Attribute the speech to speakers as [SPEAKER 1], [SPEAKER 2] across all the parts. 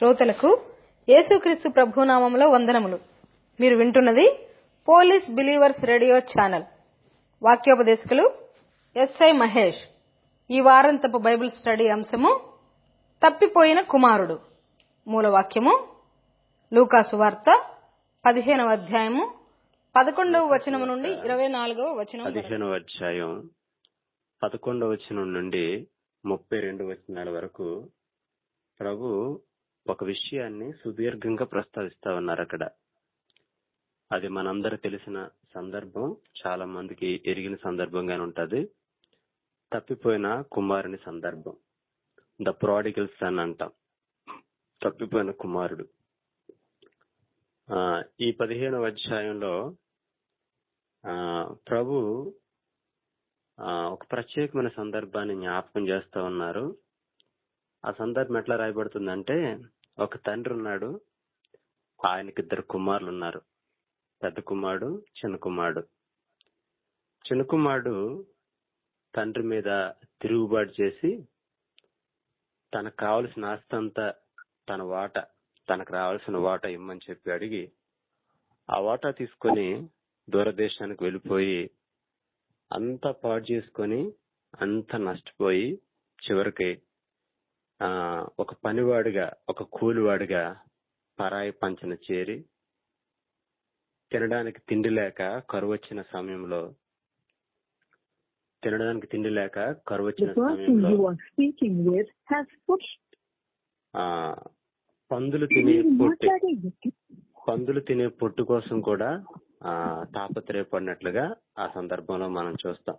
[SPEAKER 1] శ్రోతలకు యేసుక్రీస్తు ప్రభునామంలో వందనములు మీరు వింటున్నది పోలీస్ బిలీవర్స్ రేడియో ఛానల్ వాక్యోపదేశకులు ఎస్ఐ మహేష్ ఈ వారంతపు బైబిల్ స్టడీ అంశము తప్పిపోయిన కుమారుడు మూలవాక్యము లూకాసు వార్త పదిహేనవ అధ్యాయము పదకొండవ వచనము నుండి ఇరవై నాలుగవ వచనం వరకు.
[SPEAKER 2] పదిహేనవ అధ్యాయం పదకొండవ వచనం నుండి ముప్పై రెండు వచనాల వరకు ప్రభు ఒక విషయాన్ని సుదీర్ఘంగా ప్రస్తావిస్తా ఉన్నారు అక్కడ అది మనందరూ తెలిసిన సందర్భం చాలా మందికి ఎరిగిన సందర్భంగానే ఉంటది తప్పిపోయిన కుమారుని సందర్భం ద ప్రాడిగల్ సన్ అంటాం తప్పిపోయిన కుమారుడు ఆ, ఈ పదిహేనవ అధ్యాయంలో ఆ, ప్రభు ఆ, ఒక ప్రత్యేకమైన సందర్భాన్ని జ్ఞాపకం చేస్తా ఉన్నారు ఆ సందర్భం ఎట్లా రాయబడుతుందంటే ఒక తండ్రి ఉన్నాడు ఆయనకి ఇద్దరు కుమారులు ఉన్నారు పెద్ద కుమారుడు చిన్న కుమారుడు చిన్న కుమారుడు తండ్రి మీద తిరుగుబాటు చేసి తనకు కావలసిన ఆస్తి అంతా తన వాట తనకు రావాల్సిన వాటా ఇమ్మని చెప్పి అడిగి ఆ వాటా తీసుకొని దూరదేశానికి వెళ్ళిపోయి అంతా పాడు చేసుకొని అంతా నష్టపోయి చివరికి ఆ ఒక పనివాడిగా ఒక కూలివాడిగా పరాయి పంచన చేరి తినడానికి తిండి లేక కరువు వచ్చిన సమయంలో తినడానికి తిండి లేక కరువు వచ్చిన
[SPEAKER 3] The person
[SPEAKER 2] సమయంలో
[SPEAKER 3] you are speaking with has pushed.
[SPEAKER 2] ఆ పందులు తినే
[SPEAKER 3] మీరు
[SPEAKER 2] పొట్టి
[SPEAKER 3] మాట్లాడే వ్యక్తి
[SPEAKER 2] పందులు తినే పొట్టు కోసం కూడా ఆ తాపత్రయపడినట్లుగా ఆ సందర్భంలో మనం చూస్తాం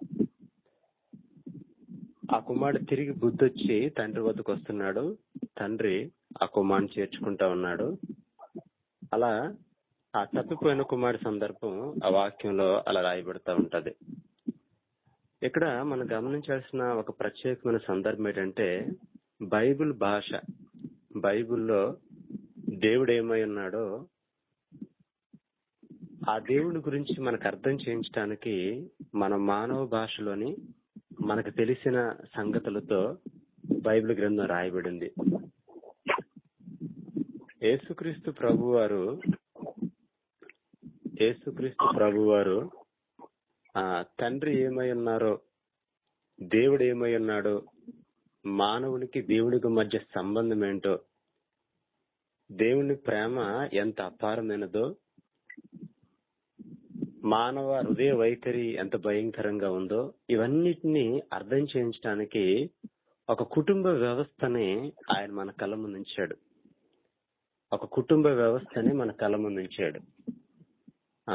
[SPEAKER 2] ఆ కుమారుడు తిరిగి బుద్ధొచ్చి తండ్రి వద్దకు వస్తున్నాడు తండ్రి ఆ కుమారుని చేర్చుకుంటా ఉన్నాడు అలా ఆ తప్పిపోయిన కుమారుడి సందర్భం ఆ వాక్యంలో అలా రాయబడతా ఉంటది ఇక్కడ మనం గమనించాల్సిన ఒక ప్రత్యేకమైన సందర్భం ఏంటంటే బైబిల్ భాష బైబిల్లో దేవుడు ఏమై ఉన్నాడో ఆ దేవుడి గురించి మనకు అర్థం చేయించడానికి మన మానవ భాషలోని మనకు తెలిసిన సంగతులతో బైబిల్ గ్రంథం రాయబడింది యేసుక్రీస్తు ప్రభువారు యేసుక్రీస్తు ప్రభువారు ఆ తండ్రి ఏమై ఉన్నారో దేవుడు ఏమై ఉన్నాడో మానవునికి దేవుడికి మధ్య సంబంధం ఏంటో దేవుని ప్రేమ ఎంత అపారమైనదో మానవ హృదయ వైఖరి ఎంత భయంకరంగా ఉందో ఇవన్నిటిని అర్థం చేయించడానికి ఒక కుటుంబ వ్యవస్థని ఆయన మన కళ్ళ ముందు ఉంచాడు ఒక కుటుంబ వ్యవస్థని మన కళ్ళ ముందు ఉంచాడు ఆ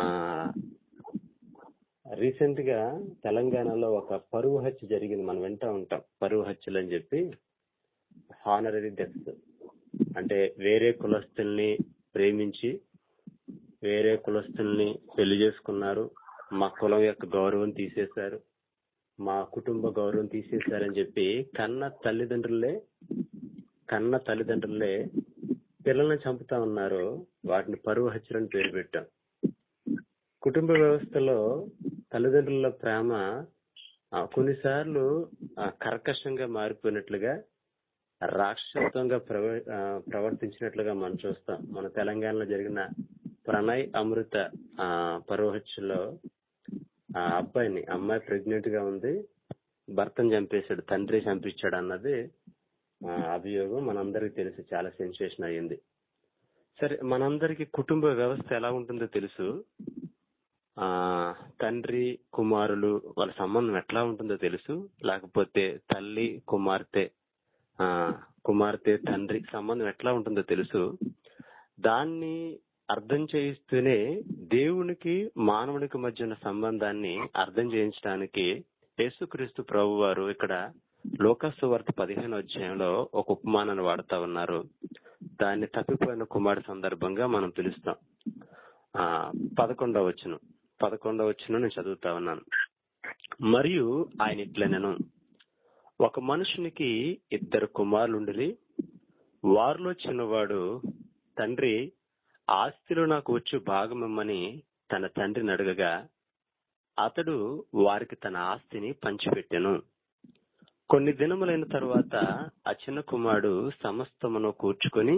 [SPEAKER 2] రీసెంట్ గా తెలంగాణలో ఒక పరువు హత్య జరిగింది మనం వింటా ఉంటాం పరువు హత్యలు అని చెప్పి హానరీ డెత్స్ అంటే వేరే కులస్తుల్ని ప్రేమించి వేరే కులస్తుల్ని పెళ్లి చేసుకున్నారు మా కులం యొక్క గౌరవం తీసేశారు మా కుటుంబ గౌరవం తీసేశారని చెప్పి కన్న తల్లిదండ్రులే కన్న తల్లిదండ్రులే పిల్లల్ని చంపుతా ఉన్నారు వాటిని పరువు హత్యలని పేరు పెట్టాం కుటుంబ వ్యవస్థలో తల్లిదండ్రుల ప్రేమ ఆ, కొన్నిసార్లు ఆ, కర్కశంగా మారిపోయినట్లుగా రాక్షసత్వంగా ప్రవ ఆ, ప్రవర్తించినట్లుగా మనం చూస్తాం మన తెలంగాణలో జరిగిన ప్రణయ్ అమృత ఆ పరోహత్యలో ఆ అబ్బాయిని అమ్మాయి ప్రెగ్నెంట్ గా ఉంది భర్తను చంపేశాడు తండ్రి చంపించాడు అన్నది ఆ, అభియోగం మనందరికీ తెలిసి చాలా సెన్సేషన్ అయ్యింది సరే మనందరికి కుటుంబ వ్యవస్థ ఎలా ఉంటుందో తెలుసు ఆ తండ్రి కుమారులు వాళ్ళ సంబంధం ఎట్లా ఉంటుందో తెలుసు లేకపోతే తల్లి కుమార్తె ఆ కుమార్తె తండ్రి సంబంధం ఎట్లా ఉంటుందో తెలుసు దాన్ని అర్థం చేయిస్తూనే దేవునికి మానవునికి మధ్య ఉన్న సంబంధాన్ని అర్థం చేయించడానికి యేసుక్రీస్తు ప్రభు వారు ఇక్కడ లోకస్సు వార్త పదిహేను అధ్యాయంలో ఒక ఉపమానాన్ని వాడుతా ఉన్నారు దాన్ని తప్పిపోయిన కుమారుడు సందర్భంగా మనం పిలుస్తాం ఆ పదకొండవ వచ్చును పదకొండవ వచ్చును నేను చదువుతా ఉన్నాను మరియు ఆయన ఇట్లనెను ఒక మనుషునికి ఇద్దరు కుమారులుండిరి వారిలో చిన్నవాడు తండ్రి ఆస్తిలో నాకు వచ్చు భాగమిమ్మని తన తండ్రిని అడగగా అతడు వారికి తన ఆస్తిని పంచిపెట్టెను కొన్ని దినములైన తరువాత ఆ చిన్న కుమారుడు సమస్తమును కూర్చుకొని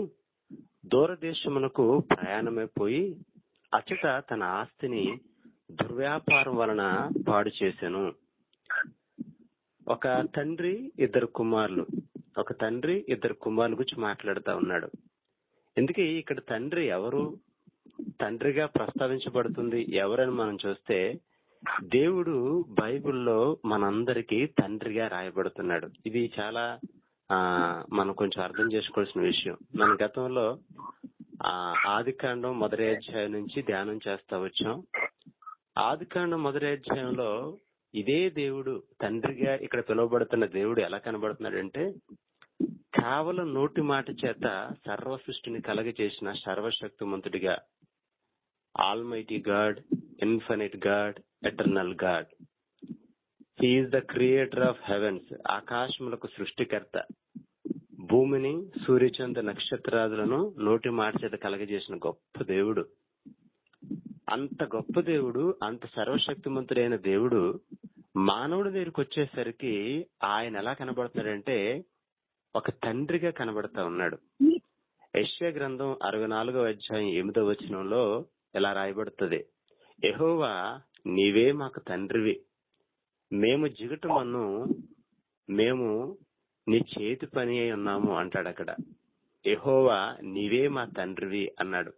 [SPEAKER 2] దూరదేశమునకు ప్రయాణమైపోయి అచట తన ఆస్తిని దుర్వ్యాపారం వలన పాడు చేశాను ఒక తండ్రి ఇద్దరు కుమారులు ఒక తండ్రి ఇద్దరు కుమారుల గురించి మాట్లాడుతా ఉన్నాడు ఎందుకే ఇక్కడ తండ్రి ఎవరు తండ్రిగా ప్రస్తావించబడుతుంది ఎవరని మనం చూస్తే దేవుడు బైబిల్లో మనందరికీ తండ్రిగా రాయబడుతున్నాడు ఇది చాలా ఆ మనం కొంచెం అర్థం చేసుకోవాల్సిన విషయం మన గతంలో ఆ ఆదికాండం మొదటి అధ్యాయం నుంచి ధ్యానం చేస్తా వచ్చాం ఆదికాండం మొదటి అధ్యాయంలో ఇదే దేవుడు తండ్రిగా ఇక్కడ పిలువబడుతున్న దేవుడు ఎలా కనబడుతున్నాడంటే కేవలం నోటి మాట చేత సర్వ సృష్టిని కలగజేసిన సర్వశక్తిమంతుడిగా almighty God infinite God eternal God he is the creator of heavens ఆకాశములకు సృష్టికర్త భూమిని సూర్యచంద్ర నక్షత్రాదులను నోటి మాట చేత కలగజేసిన గొప్ప దేవుడు అంత గొప్ప దేవుడు అంత సర్వశక్తిమంతుడైన దేవుడు మానవుడి దగ్గరికి వచ్చేసరికి ఆయన ఎలా కనబడుతున్నాడంటే ఒక తండ్రిగా కనబడతా ఉన్నాడు యెషయా గ్రంథం అరవై నాలుగో అధ్యాయం ఎనిమిదో వచనంలో ఇలా రాయబడుతుంది యెహోవా నీవే మాకు తండ్రివి మేము జిగటమన్ను మేము నీ చేతి పని అయి ఉన్నాము అంటాడు అక్కడ యెహోవా నీవే మా తండ్రివి అన్నాడు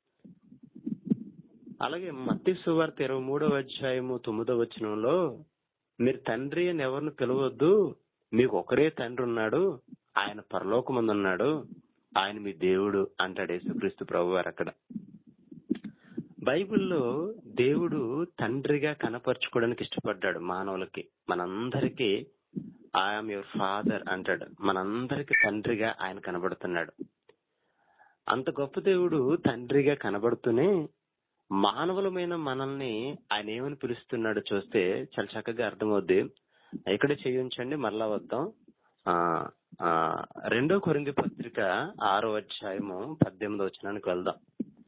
[SPEAKER 2] అలాగే మత్తి సువార్త ఇరవై మూడవ అధ్యాయము తొమ్మిదో వచనంలో మీరు తండ్రి అని ఎవరిని పిలవద్దు మీకు ఒకరే తండ్రి ఉన్నాడు ఆయన పరలోకమందు ఉన్నాడు ఆయన మీ దేవుడు అంటాడు యేసుక్రీస్తు ప్రభు వారు అక్కడ బైబిల్లో దేవుడు తండ్రిగా కనపరుచుకోవడానికి ఇష్టపడ్డాడు మానవులకి మనందరికీ ఐఎమ్ యువర్ ఫాదర్ అంటాడు మనందరికి తండ్రిగా ఆయన కనబడుతున్నాడు అంత గొప్ప దేవుడు తండ్రిగా కనబడుతూనే మానవులమైన మనల్ని ఆయన ఏమని పిలుస్తున్నాడో చూస్తే చాలా చక్కగా అర్థమవుద్ది ఇక్కడ చేయించండి మరలా వద్దాం ఆ ఆ రెండో కొరింది పత్రిక ఆరో అధ్యాయము పద్దెనిమిదో వచనానికి వెళ్దాం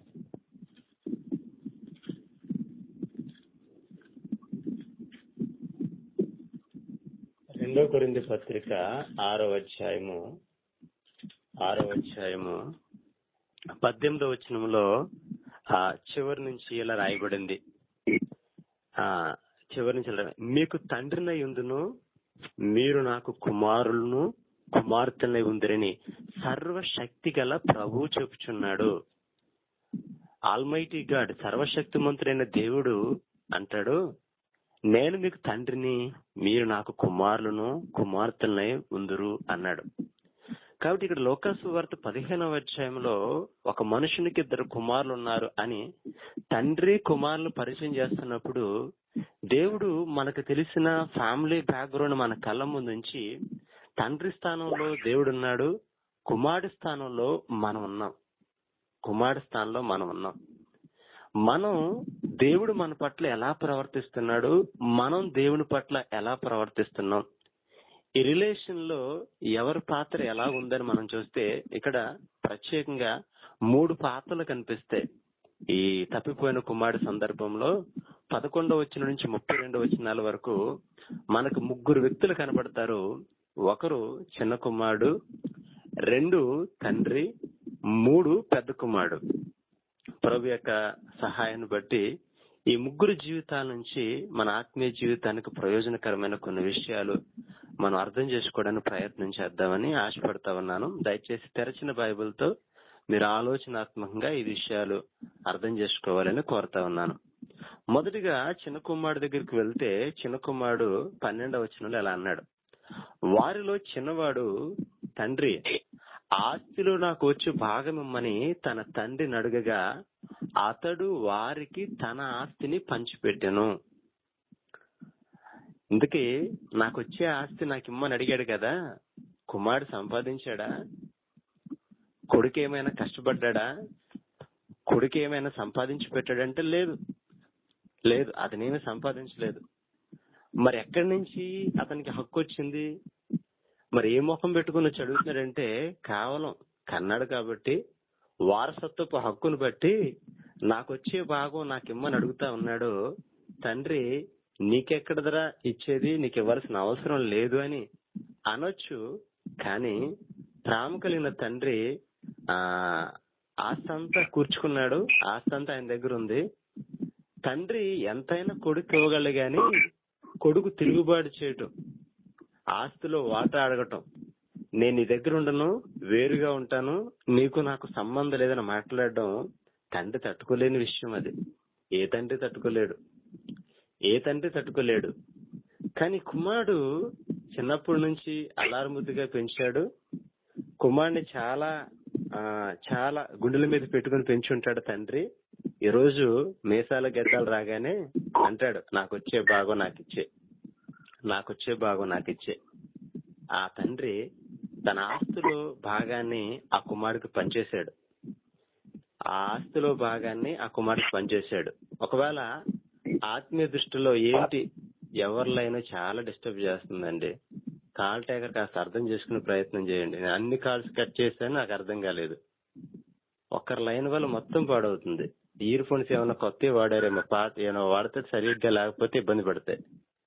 [SPEAKER 2] రెండో కొరింది పత్రిక ఆరో అధ్యాయము ఆరో అధ్యాయము పద్దెనిమిదో వచనంలో ఆ చివరి నుంచి ఇలా రాయబడింది ఆ చివరి నుంచి ఇలా రాయ- మీకు తండ్రినై ఉందును మీరు నాకు కుమారులను కుమార్తెనై ఉందిరని సర్వశక్తి గల ప్రభు చెప్పుచున్నాడు ఆల్మైటీ గాడ్ సర్వశక్తిమంతుడైన దేవుడు అంటాడు నేను మీకు తండ్రిని మీరు నాకు కుమారులను కుమార్తెలనై ఉందురు అన్నాడు కాబట్టి ఇక్కడ లోకాసు వార్త పదిహేనవ అధ్యాయంలో ఒక మనుషునికి ఇద్దరు కుమారులు ఉన్నారు అని తండ్రి కుమారులు పరిచయం చేస్తున్నప్పుడు దేవుడు మనకు తెలిసిన ఫ్యామిలీ బ్యాక్గ్రౌండ్ మన కళ్ళ ముందు ఉంచి తండ్రి స్థానంలో దేవుడు ఉన్నాడు కుమారుడి స్థానంలో మనం ఉన్నాం కుమారుడి స్థానంలో మనం ఉన్నాం మనం దేవుడు మన పట్ల ఎలా ప్రవర్తిస్తున్నాడు మనం దేవుని పట్ల ఎలా ప్రవర్తిస్తున్నాం ఈ రిలేషన్ లో ఎవరి పాత్ర ఎలా ఉందని మనం చూస్తే ఇక్కడ ప్రత్యేకంగా మూడు పాత్రలు కనిపిస్తాయి ఈ తప్పిపోయిన కుమారుడి సందర్భంలో పదకొండవ వచ్చిన నుంచి ముప్పై రెండవ వచనాల వరకు మనకు ముగ్గురు వ్యక్తులు కనబడతారు ఒకరు చిన్న కుమారుడు రెండు తండ్రి మూడు పెద్ద కుమారుడు ప్రభు యొక్క సహాయాన్ని బట్టి ఈ ముగ్గురు జీవితాల నుంచి మన ఆత్మీయ జీవితానికి ప్రయోజనకరమైన కొన్ని విషయాలు మనం అర్థం చేసుకోవడానికి ప్రయత్నం చేద్దామని ఆశపడతా ఉన్నాను దయచేసి తెరచిన బైబిల్తో మీరు ఆలోచనాత్మకంగా ఈ విషయాలు అర్థం చేసుకోవాలని కోరుతా ఉన్నాను మొదటిగా చిన్న కుమారుడు దగ్గరికి వెళ్తే చిన్న కుమారుడు పన్నెండవ వచనంలో ఎలా అన్నాడు వారిలో చిన్నవాడు తండ్రి ఆస్తిలో నాకు వచ్చి భాగమిమ్మని తన తండ్రిని అడుగగా అతడు వారికి తన ఆస్తిని పంచిపెట్టెను ఇందుకే నాకు వచ్చే ఆస్తి నాకు ఇమ్మని అడిగాడు కదా కుమారుడు సంపాదించాడా కొడుకు ఏమైనా కష్టపడ్డా కొడుకు ఏమైనా సంపాదించి పెట్టాడంటే లేదు లేదు అతనేమి సంపాదించలేదు మరి ఎక్కడి నుంచి అతనికి హక్కు వచ్చింది మరి ఏ ముఖం పెట్టుకుని వచ్చి అడుగుతున్నాడంటే కేవలం కన్నాడు కాబట్టి వారసత్వపు హక్కును బట్టి నాకు వచ్చే భాగం నాకు ఇమ్మని అడుగుతా ఉన్నాడు తండ్రి నీకెక్కడదరా ఇచ్చేది నీకు ఇవ్వాల్సిన అవసరం లేదు అని అనొచ్చు కానీ ప్రేమ కలిగిన తండ్రి ఆ ఆస్తి అంతా కూర్చుకున్నాడు ఆస్తి అంతా ఆయన దగ్గర ఉంది తండ్రి ఎంతైనా కొడుకు ఇవ్వగలడు గాని కొడుకు తిరుగుబాటు చేయటం ఆస్తిలో వాటా అడగటం నేను నీ దగ్గర ఉండను వేరుగా ఉంటాను నీకు నాకు సంబంధం లేదని మాట్లాడడం తండ్రి తట్టుకోలేని విషయం అది ఏ తండ్రి తట్టుకోలేడు ఏ తండ్రి తట్టుకోలేడు కానీ కుమారుడు చిన్నప్పటి నుంచి అల్లారుముద్దుగా పెంచాడు కుమారుని చాలా ఆ చాలా గుండెల మీద పెట్టుకుని పెంచుంటాడు తండ్రి ఈ రోజు మీసాల గెద్దాలు రాగానే అంటాడు నాకు వచ్చే భాగం నాకు ఇచ్చే నాకు వచ్చే భాగం నాకు ఇచ్చే ఆ తండ్రి తన ఆస్తులో భాగాన్ని ఆ కుమారుడికి పనిచేశాడు ఆ ఆస్తిలో భాగాన్ని ఆ కుమారుడికి పనిచేశాడు ఒకవేళ ఆత్మీయ దృష్టిలో ఏంటి ఎవరిలైనా చాలా డిస్టర్బ్ చేస్తుందండి కాల్ టేకర్ కాస్త అర్థం చేసుకునే ప్రయత్నం చేయండి నేను అన్ని కాల్స్ కట్ చేశాను నాకు అర్థం కాలేదు ఒక్కరి లైన్ వల్ల మొత్తం పాడవుతుంది ఇయర్ ఫోన్స్ ఏమైనా కొత్త వాడారేమో పాత ఏమైనా వాడితే సరిగ్గా లేకపోతే ఇబ్బంది పడతాయి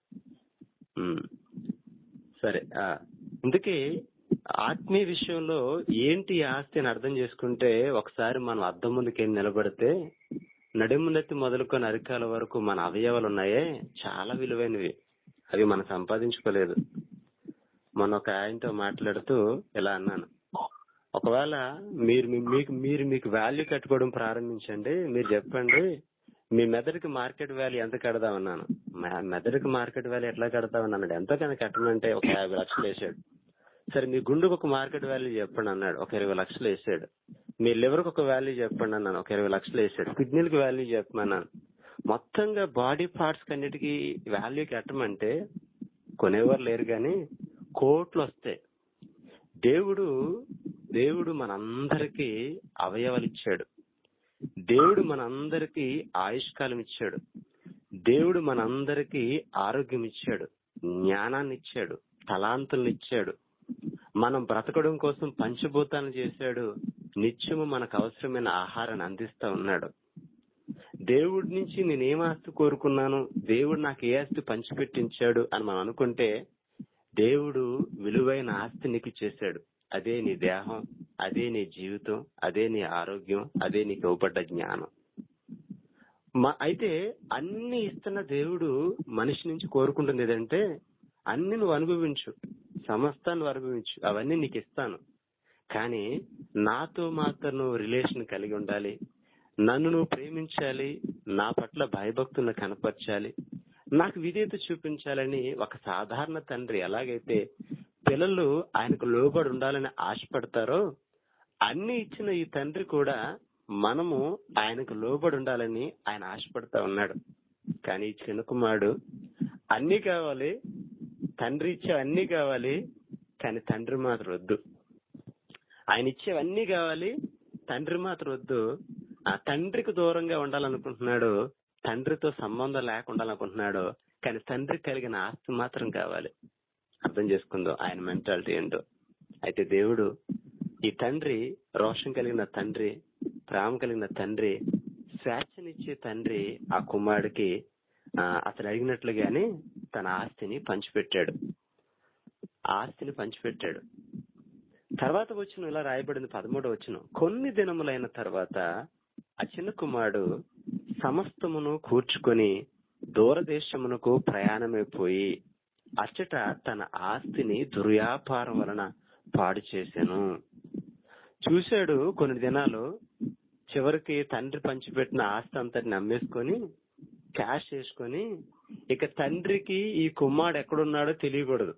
[SPEAKER 2] ఉమ్. సరే ఆ ఇందుకే ఆత్మీయ విషయంలో ఏంటి ఈ ఆస్తి అని అర్థం చేసుకుంటే ఒకసారి మనం అద్దం ముందుకెళ్ళి నిలబడితే నడుమునెత్తి మొదలుకొని అరికాల వరకు మన అవయవాలు ఉన్నాయే చాలా విలువైనవి అవి మనం సంపాదించుకోలేదు మొన్న ఒక ఆయనతో మాట్లాడుతూ ఇలా అన్నాను ఒకవేళ మీరు మీ- మీకు మీరు మీకు వాల్యూ కట్టుకోవడం ప్రారంభించండి మీరు చెప్పండి మీ మెదడుకి మార్కెట్ వాల్యూ ఎంత కడదామన్నాను మా- మెదడుకి మార్కెట్ వాల్యూ ఎట్లా కడతామన్నాడు ఎంతో కానీ కట్టమంటే ఒక యాభై లక్షలు వేసాడు సరే మీ గుండెకు ఒక మార్కెట్ వాల్యూ చెప్పండి అన్నాడు ఒక ఇరవై లక్షలు వేసాడు మీ లివర్కి ఒక వాల్యూ చెప్పండి అన్నాను ఒక ఇరవై లక్షలు వేసాడు కిడ్నీలకు వాల్యూ చెప్పమన్నాను మొత్తంగా బాడీ పార్ట్స్ కన్నిటికి వాల్యూ కట్టమంటే కొనేవారు లేరు కానీ కోట్లు వస్తాయి దేవుడు దేవుడు మనందరికీ అవయవాలు ఇచ్చాడు దేవుడు మనందరికీ ఆయుష్కాలం ఇచ్చాడు దేవుడు మనందరికీ ఆరోగ్యం ఇచ్చాడు జ్ఞానాన్ని ఇచ్చాడు తలాంతులను ఇచ్చాడు మనం బ్రతకడం కోసం పంచభూతాలను చేశాడు నిత్యము మనకు అవసరమైన ఆహారాన్ని అందిస్తా ఉన్నాడు దేవుడి నుంచి నేనేం ఆస్తి కోరుకున్నాను దేవుడు నాకు ఏ ఆస్తి పంచిపెట్టించాడు అని మనం అనుకుంటే దేవుడు విలువైన ఆస్తి నీకు చేశాడు అదే నీ దేహం అదే నీ జీవితం అదే నీ ఆరోగ్యం అదే నీకు ఇవ్వబడ్డ జ్ఞానం మా అయితే అన్ని ఇస్తున్న దేవుడు మనిషి నుంచి కోరుకుంటుంది ఏదంటే అన్ని నువ్వు అనుభవించు సమస్తాన్ని అనుభవించు అవన్నీ నీకు ఇస్తాను కానీ నాతో మాత్రం నువ్వు రిలేషన్ కలిగి ఉండాలి నన్ను నువ్వు ప్రేమించాలి నా పట్ల భయభక్తులను కనపరచాలి నాకు విధేయత చూపించాలని ఒక సాధారణ తండ్రి ఎలాగైతే పిల్లలు ఆయనకు లోబడి ఉండాలని ఆశపడతారో అన్ని ఇచ్చిన ఈ తండ్రి కూడా మనము ఆయనకు లోబడి ఉండాలని ఆయన ఆశపడతా ఉన్నాడు కానీ ఈ చిన్న కుమారుడు అన్ని కావాలి తండ్రి ఇచ్చే అన్ని కావాలి కానీ తండ్రి మాత్రం వద్దు ఆయన ఇచ్చేవన్నీ కావాలి తండ్రి మాత్రం వద్దు ఆ తండ్రికి దూరంగా ఉండాలనుకుంటున్నాడు తండ్రితో సంబంధం లేకుండా ఉండాలనుకుంటున్నాడు కానీ తండ్రికి కలిగిన ఆస్తి మాత్రం కావాలి అర్థం చేసుకుందో ఆయన మెంటాలిటీ ఏంటో అయితే దేవుడు ఈ తండ్రి రోషం కలిగిన తండ్రి ప్రేమ కలిగిన తండ్రి స్వేచ్ఛనిచ్చే తండ్రి ఆ కుమారుడికి ఆ, అతను అడిగినట్లుగానే తన ఆస్తిని పంచిపెట్టాడు ఆ ఆస్తిని పంచిపెట్టాడు తర్వాత వచ్చిన ఇలా రాయబడింది పదమూడో వచ్చిన కొన్ని దినములైన తర్వాత ఆ చిన్న కుమారుడు సమస్తమును కూర్చుకొని దూరదేశమునకు ప్రయాణమైపోయి అచ్చట తన ఆస్తిని దుర్వ్యాపారం వలన పాడు చేశాను చూశాడు కొన్ని దినాలు చివరికి తండ్రి పంచిపెట్టిన ఆస్తి అంతటిని అమ్మేసుకొని క్యాష్ చేసుకొని ఇక తండ్రికి ఈ కుమారుడు ఎక్కడున్నాడో తెలియకూడదు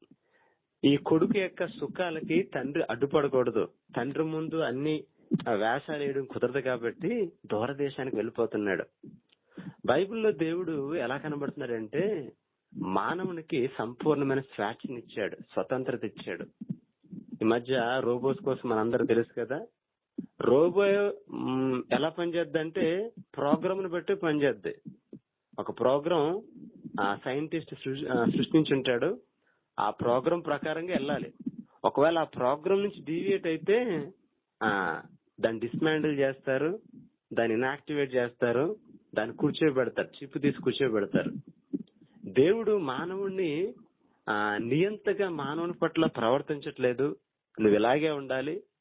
[SPEAKER 2] ఈ కొడుకు యొక్క సుఖాలకి తండ్రి అడ్డుపడకూడదు తండ్రి ముందు అన్ని ఆ వేషాలు వేయడం కుదరదు కాబట్టి దూరదేశానికి వెళ్ళిపోతున్నాడు బైబిల్లో దేవుడు ఎలా కనబడుతున్నాడంటే మానవునికి సంపూర్ణమైన స్వేచ్ఛనిచ్చాడు స్వతంత్రత ఇచ్చాడు ఈ మధ్య రోబోస్ కోసం మనందరూ తెలుసు కదా రోబో మ్, ఎలా పనిచేద్ది అంటే ప్రోగ్రామ్ ను బట్టి పనిచేద్ది ఒక ప్రోగ్రాం ఆ సైంటిస్ట్ సృష్టించి ఉంటాడు ఆ ప్రోగ్రాం ప్రకారంగా వెళ్ళాలి ఒకవేళ ఆ ప్రోగ్రామ్ నుంచి డీవియేట్ అయితే ఆ దాన్ని డిస్మాండిల్ చేస్తారు దాన్ని ఇన్యాక్టివేట్ చేస్తారు దాన్ని కూర్చోబెడతారు చిప్పు తీసి కూర్చోబెడతారు దేవుడు మానవుణ్ణి ఆ నియంతగా మానవుని పట్ల ప్రవర్తించట్లేదు నువ్వు ఇలాగే ఉండాలి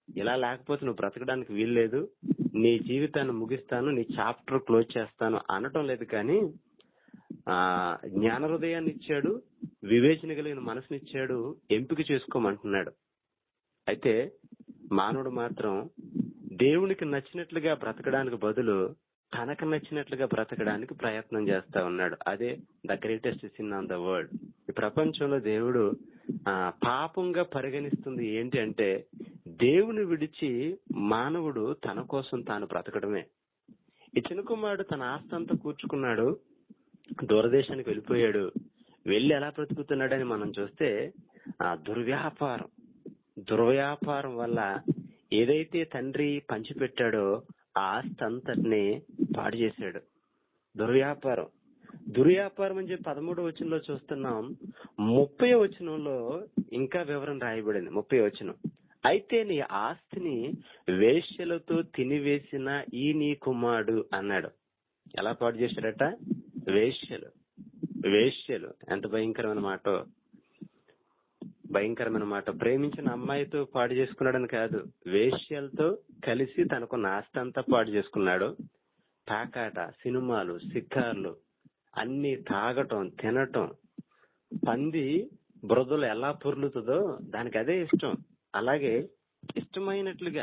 [SPEAKER 2] ఇలా లేకపోతే నువ్వు బ్రతకడానికి వీల్లేదు నీ జీవితాన్ని ముగిస్తాను నీ చాప్టర్ క్లోజ్ చేస్తాను అనటం లేదు కానీ ఆ జ్ఞాన హృదయాన్ని ఇచ్చాడు వివేచన కలిగిన మనసునిచ్చాడు ఎంపిక చేసుకోమంటున్నాడు అయితే మానవుడు మాత్రం దేవునికి నచ్చినట్లుగా బ్రతకడానికి బదులు తనకు నచ్చినట్లుగా బ్రతకడానికి ప్రయత్నం చేస్తా ఉన్నాడు అదే the greatest sin on the world ఈ ప్రపంచంలో దేవుడు ఆ పాపంగా పరిగణిస్తుంది ఏంటి అంటే దేవుని విడిచి మానవుడు తన కోసం తాను బ్రతకడమే ఈ చిన్న కుమారుడు తన ఆస్తి అంతా కూర్చుకున్నాడు దూరదేశానికి వెళ్ళిపోయాడు వెళ్ళి ఎలా బ్రతుకుతున్నాడని మనం చూస్తే ఆ దుర్వ్యాపారం దుర్వ్యాపారం వల్ల ఏదైతే తండ్రి పంచిపెట్టాడో ఆ ఆస్తి అంతటిని పాడు చేశాడు దుర్వ్యాపారం దుర్వ్యాపారం అని చెప్పి పదమూడవ వచనంలో చూస్తున్నాం ముప్పై వచనంలో ఇంకా వివరం రాయబడింది ముప్పై వచనం అయితే నీ ఆస్తిని వేశ్యలతో తినివేసిన ఈ నీ కుమారుడు అన్నాడు ఎలా పాడు చేశాడట వేశ్యలు వేశ్యలు ఎంత భయంకరమైన మాట భయంకరమైన మాట ప్రేమించిన అమ్మాయితో పాడు చేసుకున్నాడని కాదు వేశ్యలతో కలిసి తనకున్న ఆస్తి అంతా పాడు చేసుకున్నాడు తాకాట సినిమాలు సిక్కార్లు అన్ని తాగటం తినటం పంది బురదలు ఎలా పొర్లుతుందో దానికి అదే ఇష్టం అలాగే ఇష్టమైనట్లుగా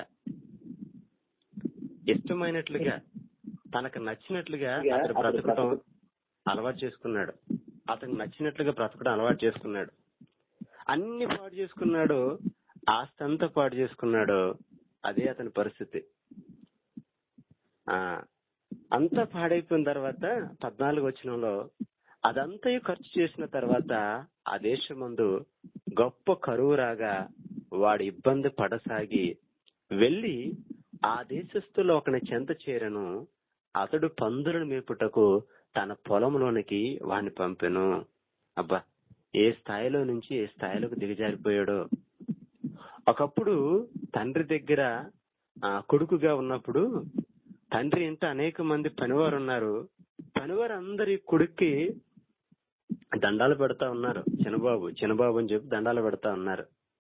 [SPEAKER 2] ఇష్టమైనట్లుగా తనకు నచ్చినట్లుగా అతను బ్రతకటం అలవాటు చేసుకున్నాడు అతనికి నచ్చినట్లుగా బ్రతకడం అలవాటు చేసుకున్నాడు అన్ని పాడు చేసుకున్నాడు ఆస్తి అంతా పాడు చేసుకున్నాడు అదే అతని పరిస్థితి ఆ అంతా పాడైపోయిన తర్వాత పద్నాలుగు వచనంలో అదంతయు ఖర్చు చేసిన తర్వాత ఆ దేశమందు గొప్ప కరువు రాగా వాడు ఇబ్బంది పడసాగి వెళ్లి ఆ దేశస్థులో ఒకని చెంత చేరను అతడు పందులను మేపుటకు తన పొలంలోనికి వాడిని పంపెను అబ్బా ఏ స్థాయిలో నుంచి ఏ స్థాయిలోకి దిగజారిపోయాడో ఒకప్పుడు తండ్రి దగ్గర ఆ కొడుకుగా ఉన్నప్పుడు తండ్రి ఇంట అనేక మంది పనివారు ఉన్నారు పనివారు అందరి కొడుక్కి దండాలు పెడతా ఉన్నారు చిన్నబాబు చిన్నబాబు అని చెప్పి దండాలు పెడతా ఉన్నారు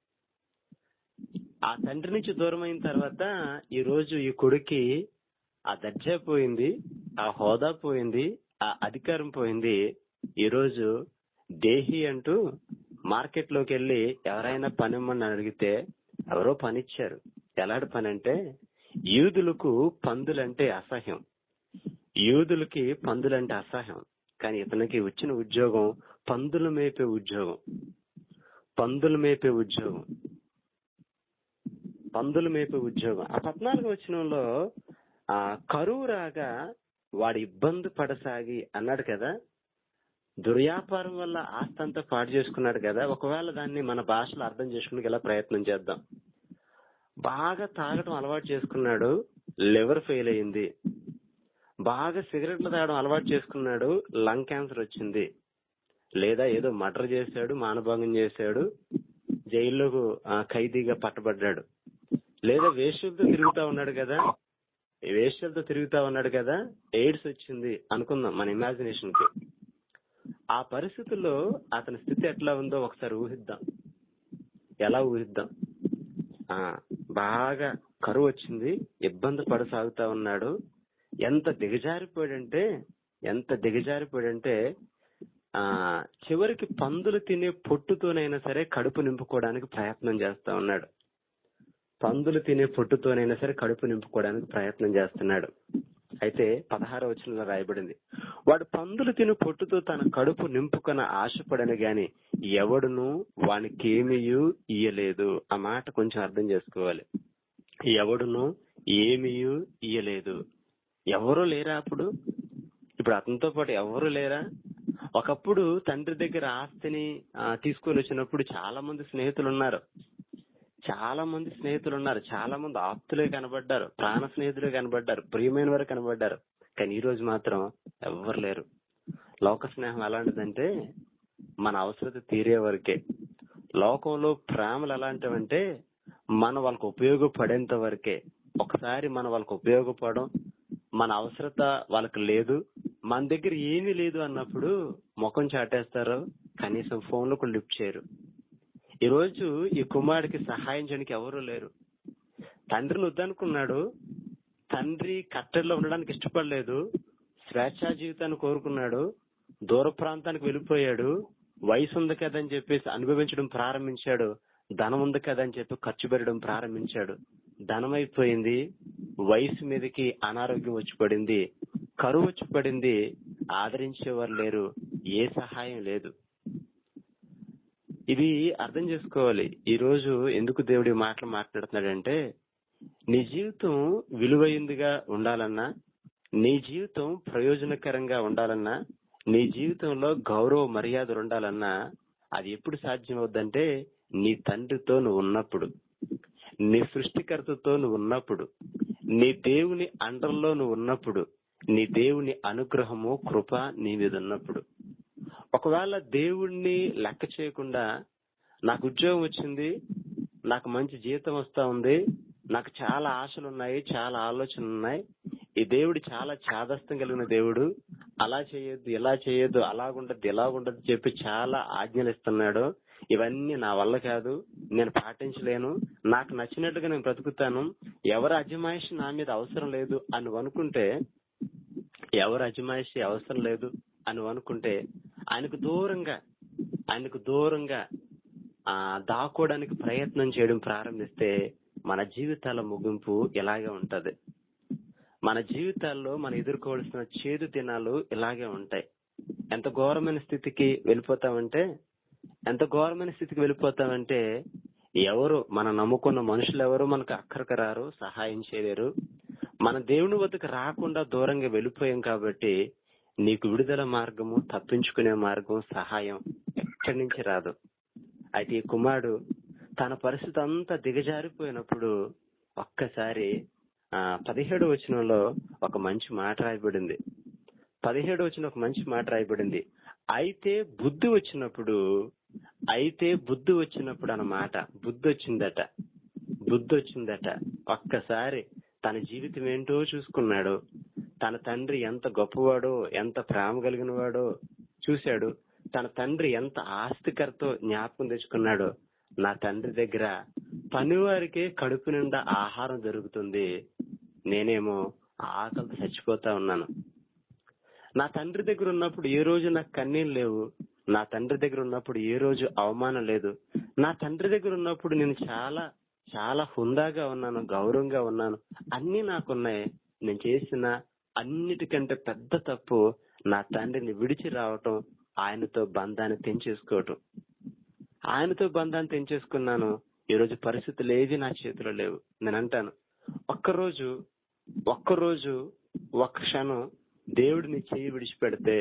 [SPEAKER 2] ఆ తండ్రి నుంచి దూరం అయిన తర్వాత ఈ రోజు ఈ కొడుక్కి ఆ దర్జా పోయింది ఆ హోదా పోయింది ఆ అధికారం పోయింది ఈ రోజు దేహి అంటూ మార్కెట్ లోకి వెళ్ళి ఎవరైనా పని ఇమ్మని అడిగితే ఎవరో పని ఇచ్చారు ఎలాంటి పని అంటే యూదులకు పందులంటే అసహ్యం యూదులకి పందులంటే అసహ్యం కానీ ఇతనికి వచ్చిన ఉద్యోగం పందులు మేపే ఉద్యోగం పందులు మేపే ఉద్యోగం పందులు మేపే ఉద్యోగం ఆ పద్నాలుగు వచనంలో ఆ కరువు రాగా వాడు ఇబ్బంది పడసాగి అన్నాడు కదా దుర్వ్యాపారం వల్ల ఆస్తి అంతా పాడు చేసుకున్నాడు కదా ఒకవేళ దాన్ని మన భాషలో అర్థం చేసుకునే ఇలా ప్రయత్నం చేద్దాం బాగా తాగడం అలవాటు చేసుకున్నాడు లివర్ ఫెయిల్ అయింది బాగా సిగరెట్లు తాగడం అలవాటు చేసుకున్నాడు లంగ్ క్యాన్సర్ వచ్చింది లేదా ఏదో మర్డర్ చేశాడు మానభంగం చేశాడు జైల్లోకి ఆ, ఖైదీగా పట్టబడ్డాడు లేదా వేష్యలతో తిరుగుతా ఉన్నాడు కదా ఈ వేష్యలతో తిరుగుతా ఉన్నాడు కదా ఎయిడ్స్ వచ్చింది అనుకుందాం మన ఇమాజినేషన్ కి ఆ పరిస్థితుల్లో అతని స్థితి ఎట్లా ఉందో ఒకసారి ఊహిద్దాం ఎలా ఊహిద్దాం ఆ బాగా కరువు వచ్చింది ఇబ్బంది పడసాగుతా ఉన్నాడు ఎంత దిగజారిపోయాడంటే ఎంత దిగజారిపోయాడంటే ఆ చివరికి పందులు తినే పొట్టుతోనైనా సరే కడుపు నింపుకోవడానికి ప్రయత్నం చేస్తా ఉన్నాడు పందులు తినే పొట్టుతోనైనా సరే కడుపు నింపుకోవడానికి ప్రయత్నం చేస్తున్నాడు అయితే పదహారవ వచనంలో రాయబడింది వాడు పందులు తిని పొట్టుతో తన కడుపు నింపుకొన ఆశపడని గాని ఎవడును వానికేమియూ ఇయ్యలేదు ఆ మాట కొంచెం అర్థం చేసుకోవాలి ఎవడును ఏమియూ ఇయ్యలేదు ఎవరు లేరా అప్పుడు ఇప్పుడు అతనితో పాటు ఎవరు లేరా ఒకప్పుడు తండ్రి దగ్గర ఆస్తిని ఆ, తీసుకొని వచ్చినప్పుడు చాలా మంది స్నేహితులు ఉన్నారు చాలా మంది స్నేహితులు ఉన్నారు చాలా మంది ఆప్తులే కనబడ్డారు ప్రాణ స్నేహితులే కనబడ్డారు ప్రియమైన వారు కనబడ్డారు కానీ ఈ రోజు మాత్రం ఎవ్వరు లేరు లోక స్నేహం ఎలాంటిదంటే మన అవసరత తీరే వరకే లోకంలో ప్రేమలు ఎలాంటివంటే మన వాళ్ళకు ఉపయోగపడేంత వరకే ఒకసారి మన వాళ్ళకు ఉపయోగపడడం మన అవసరత వాళ్ళకి లేదు మన దగ్గర ఏమీ లేదు అన్నప్పుడు ముఖం చాటేస్తారు కనీసం ఫోన్లు కూడా లిఫ్ట్ చేయరు ఈ రోజు ఈ కుమారుడికి సహాయం చేయడానికి ఎవరూ లేరు తండ్రిని వద్దనుకున్నాడు తండ్రి కట్టడిలో ఉండడానికి ఇష్టపడలేదు స్వేచ్ఛా జీవితాన్ని కోరుకున్నాడు దూర ప్రాంతానికి వెళ్ళిపోయాడు వయసు ఉంది కదని చెప్పేసి అనుభవించడం ప్రారంభించాడు ధనం ఉంది కదని చెప్పి ఖర్చు పెట్టడం ప్రారంభించాడు ధనం అయిపోయింది వయసు మీదకి అనారోగ్యం వచ్చి పడింది కరువు వచ్చి పడింది ఆదరించేవారు లేరు ఏ సహాయం లేదు ఇది అర్థం చేసుకోవాలి ఈ రోజు ఎందుకు దేవుడి మాటలు మాట్లాడుతున్నాడంటే నీ జీవితం విలువైందిగా ఉండాలన్నా నీ జీవితం ప్రయోజనకరంగా ఉండాలన్నా నీ జీవితంలో గౌరవ మర్యాదలు ఉండాలన్నా అది ఎప్పుడు సాధ్యం అవుద్దంటే నీ తండ్రితో నువ్వు ఉన్నప్పుడు నీ సృష్టికర్తతో నువ్వు ఉన్నప్పుడు నీ దేవుని అండర్లో నువ్వు ఉన్నప్పుడు నీ దేవుని అనుగ్రహము కృప నీ మీద ఉన్నప్పుడు ఒకవేళ దేవుణ్ణి లెక్క చేయకుండా నాకు ఉద్యోగం వచ్చింది నాకు మంచి జీతం వస్తా ఉంది నాకు చాలా ఆశలు ఉన్నాయి చాలా ఆలోచనలు ఉన్నాయి ఈ దేవుడు చాలా చాదస్తం కలిగిన దేవుడు అలా చేయొద్దు ఇలా చేయొద్దు అలాగుండద్దు ఇలాగుండద్దు చెప్పి చాలా ఆజ్ఞలు ఇస్తున్నాడు ఇవన్నీ నా వల్ల కాదు నేను పాటించలేను నాకు నచ్చినట్టుగా నేను బ్రతుకుతాను ఎవరి అజమాయిషి నా మీద అవసరం లేదు అని అనుకుంటే ఎవరు అజమాయిషి అవసరం లేదు అని అనుకుంటే ఆయనకు దూరంగా ఆయనకు దూరంగా ఆ దాక్కోవడానికి ప్రయత్నం చేయడం ప్రారంభిస్తే మన జీవితాల ముగింపు ఇలాగే ఉంటది మన జీవితాల్లో మనం ఎదుర్కోవాల్సిన చేదు దినాలు ఇలాగే ఉంటాయి ఎంత ఘోరమైన స్థితికి వెళ్ళిపోతామంటే ఎంత ఘోరమైన స్థితికి వెళ్ళిపోతామంటే ఎవరు మనం నమ్ముకున్న మనుషులు ఎవరు మనకు అక్కడికి రారు సహాయం చేయలేరు మన దేవుని వద్దకు రాకుండా దూరంగా వెళ్ళిపోయాం కాబట్టి నీకు విడుదల మార్గము తప్పించుకునే మార్గం సహాయం ఎక్కడి నుంచి రాదు అయితే ఈ కుమారుడు తన పరిస్థితి అంతా దిగజారిపోయినప్పుడు ఒక్కసారి ఆ పదిహేడు వచనంలో ఒక మంచి మాట రాయబడింది పదిహేడు వచ్చిన ఒక మంచి మాట రాయబడింది అయితే బుద్ధి వచ్చినప్పుడు అయితే బుద్ధి వచ్చినప్పుడు అన్నమాట బుద్ధి వచ్చిందట బుద్ధి వచ్చిందట ఒక్కసారి తన జీవితం ఏంటో చూసుకున్నాడు తన తండ్రి ఎంత గొప్పవాడో ఎంత ప్రేమ కలిగిన వాడో చూశాడు తన తండ్రి ఎంత ఆస్తికరతో జ్ఞాపకం తెచ్చుకున్నాడో నా తండ్రి దగ్గర పనివారికే కడుపు నిండా ఆహారం దొరుకుతుంది నేనేమో ఆకలితో చచ్చిపోతా ఉన్నాను నా తండ్రి దగ్గర ఉన్నప్పుడు ఏ రోజు నాకు కన్నీళ్ళు లేవు నా తండ్రి దగ్గర ఉన్నప్పుడు ఏ రోజు అవమానం లేదు నా తండ్రి దగ్గర ఉన్నప్పుడు నేను చాలా చాలా హుందాగా ఉన్నాను గౌరవంగా ఉన్నాను అన్ని నాకున్నాయి నేను చేసిన అన్నిటికంటే పెద్ద తప్పు నా తండ్రిని విడిచి రావటం ఆయనతో బంధాన్ని తెంచేసుకోవటం ఆయనతో బంధాన్ని తెంచేసుకున్నాను ఈ రోజు పరిస్థితులు ఏవి నా చేతిలో లేవు నేను అంటాను ఒక్కరోజు ఒక్కరోజు ఒక్క క్షణం దేవుడిని చెయ్యి విడిచిపెడితే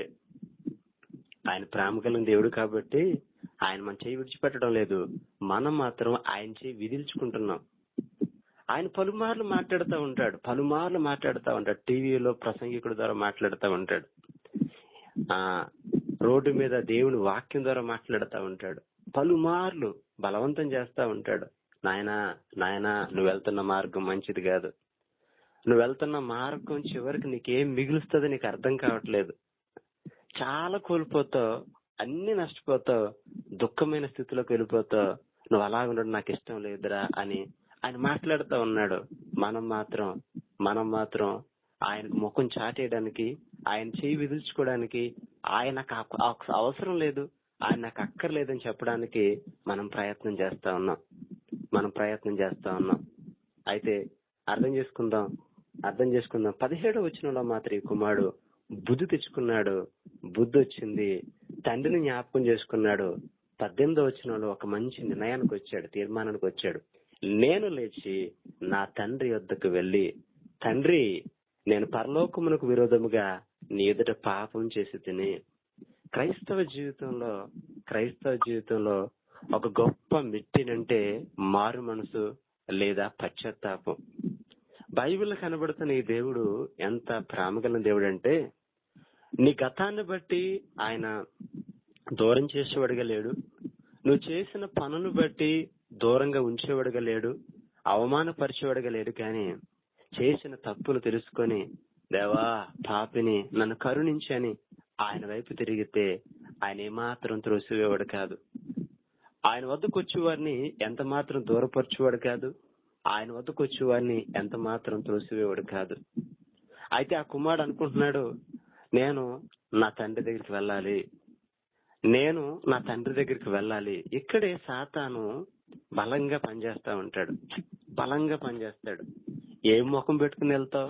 [SPEAKER 2] ఆయన ప్రేమ కలిగిన దేవుడు కాబట్టి ఆయన మన చెయ్యి విడిచిపెట్టడం లేదు మనం మాత్రం ఆయన చెయ్యి విదిల్చుకుంటున్నాం ఆయన పలుమార్లు మాట్లాడుతూ ఉంటాడు పలుమార్లు మాట్లాడుతూ ఉంటాడు టీవీలో ప్రసంగికుడి ద్వారా మాట్లాడుతూ ఉంటాడు ఆ రోడ్డు మీద దేవుని వాక్యం ద్వారా మాట్లాడుతూ ఉంటాడు పలుమార్లు బలవంతం చేస్తా ఉంటాడు నాయనా నాయనా నువ్వు వెళ్తున్న మార్గం మంచిది కాదు నువ్వు వెళ్తున్న మార్గం చివరికి నీకేం మిగులుస్తుందో నీకు అర్థం కావట్లేదు చాలా కోల్పోతావు అన్ని నష్టపోతావు దుఃఖమైన స్థితిలోకి వెళ్ళిపోతావు నువ్వు అలా ఉండడం నాకు ఇష్టం లేదురా అని ఆయన మాట్లాడుతూ ఉన్నాడు మనం మాత్రం మనం మాత్రం ఆయనకు ముఖం చాటేయడానికి ఆయన చేయి విదిల్చుకోవడానికి ఆయన నాకు అక్- అక్- అవసరం లేదు ఆయన నాకు అక్కర్లేదని చెప్పడానికి మనం ప్రయత్నం చేస్తా ఉన్నాం మనం ప్రయత్నం చేస్తా ఉన్నాం అయితే అర్థం చేసుకుందాం అర్థం చేసుకుందాం పదిహేడో వచనంలో మాత్రం ఈ కుమారుడు బుద్ధి తెచ్చుకున్నాడు బుద్ధి వచ్చింది తండ్రిని జ్ఞాపకం చేసుకున్నాడు పద్దెనిమిదో వచనంలో ఒక మంచి నిర్ణయానికి వచ్చాడు తీర్మానానికి వచ్చాడు నేను లేచి నా తండ్రి వద్దకు వెళ్లి తండ్రి నేను పరలోకమునకు విరోధముగా నీ ఎదుట పాపం చేసి తిని క్రైస్తవ జీవితంలో క్రైస్తవ జీవితంలో ఒక గొప్ప మెట్టినంటే మారు మనసు లేదా పశ్చాత్తాపం బైబిల్ కనబడుతున్న ఈ దేవుడు ఎంత ప్రేమ కలిగిన దేవుడు అంటే నీ గతాన్ని బట్టి ఆయన దూరం చేసేవాడిగా లేడు నువ్వు చేసిన పనులు బట్టి దూరంగా ఉంచేవాడిగా లేడు అవమానపరిచేవాడిగా లేడు కానీ చేసిన తప్పులు తెలుసుకొని దేవా పాపిని నన్ను కరుణించని ఆయన వైపు తిరిగితే ఆయన ఏమాత్రం త్రోసివేవాడు కాదు ఆయన వద్దకు వచ్చేవారిని ఎంత మాత్రం దూరపరచేవాడు కాదు ఆయన వద్దకు వచ్చేవాడిని ఎంత మాత్రం త్రోసివేవాడు కాదు అయితే ఆ కుమారుడు అనుకుంటున్నాడు నేను నా తండ్రి దగ్గరికి వెళ్ళాలి నేను నా తండ్రి దగ్గరికి వెళ్ళాలి ఇక్కడే సాతాను బలంగా పనిచేస్తా ఉంటాడు బలంగా పనిచేస్తాడు ఏ ముఖం పెట్టుకుని వెళ్తావు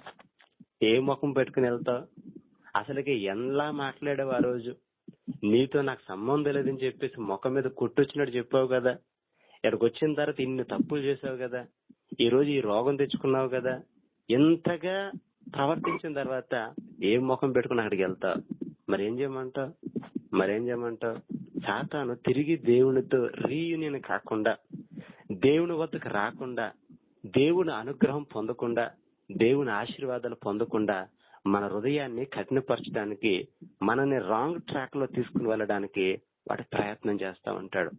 [SPEAKER 2] ఏ ముఖం పెట్టుకుని వెళ్తావు అసలుకి ఎలా మాట్లాడావు ఆ రోజు నీతో నాకు సంబంధం లేదని చెప్పేసి ముఖం మీద కొట్టొచ్చినట్టు చెప్పావు కదా ఇక్కడికి వచ్చిన తర్వాత ఇన్ని తప్పులు చేసావు కదా ఈ రోజు ఈ రోగం తెచ్చుకున్నావు కదా ఇంతగా ప్రవర్తించిన తర్వాత ఏం ముఖం పెట్టుకుని అక్కడికి వెళ్తావు మరేం చేయమంటావు మరేం చేయమంటావు సాతాను తిరిగి దేవునితో రీయూనియన్ కాకుండా దేవుని వద్దకు రాకుండా దేవుని అనుగ్రహం పొందకుండా దేవుని ఆశీర్వాదాలు పొందకుండా మన హృదయాన్ని కఠినపరచడానికి మనని రాంగ్ ట్రాక్ లో తీసుకుని వెళ్ళడానికి వాడి ప్రయత్నం చేస్తా ఉంటాడు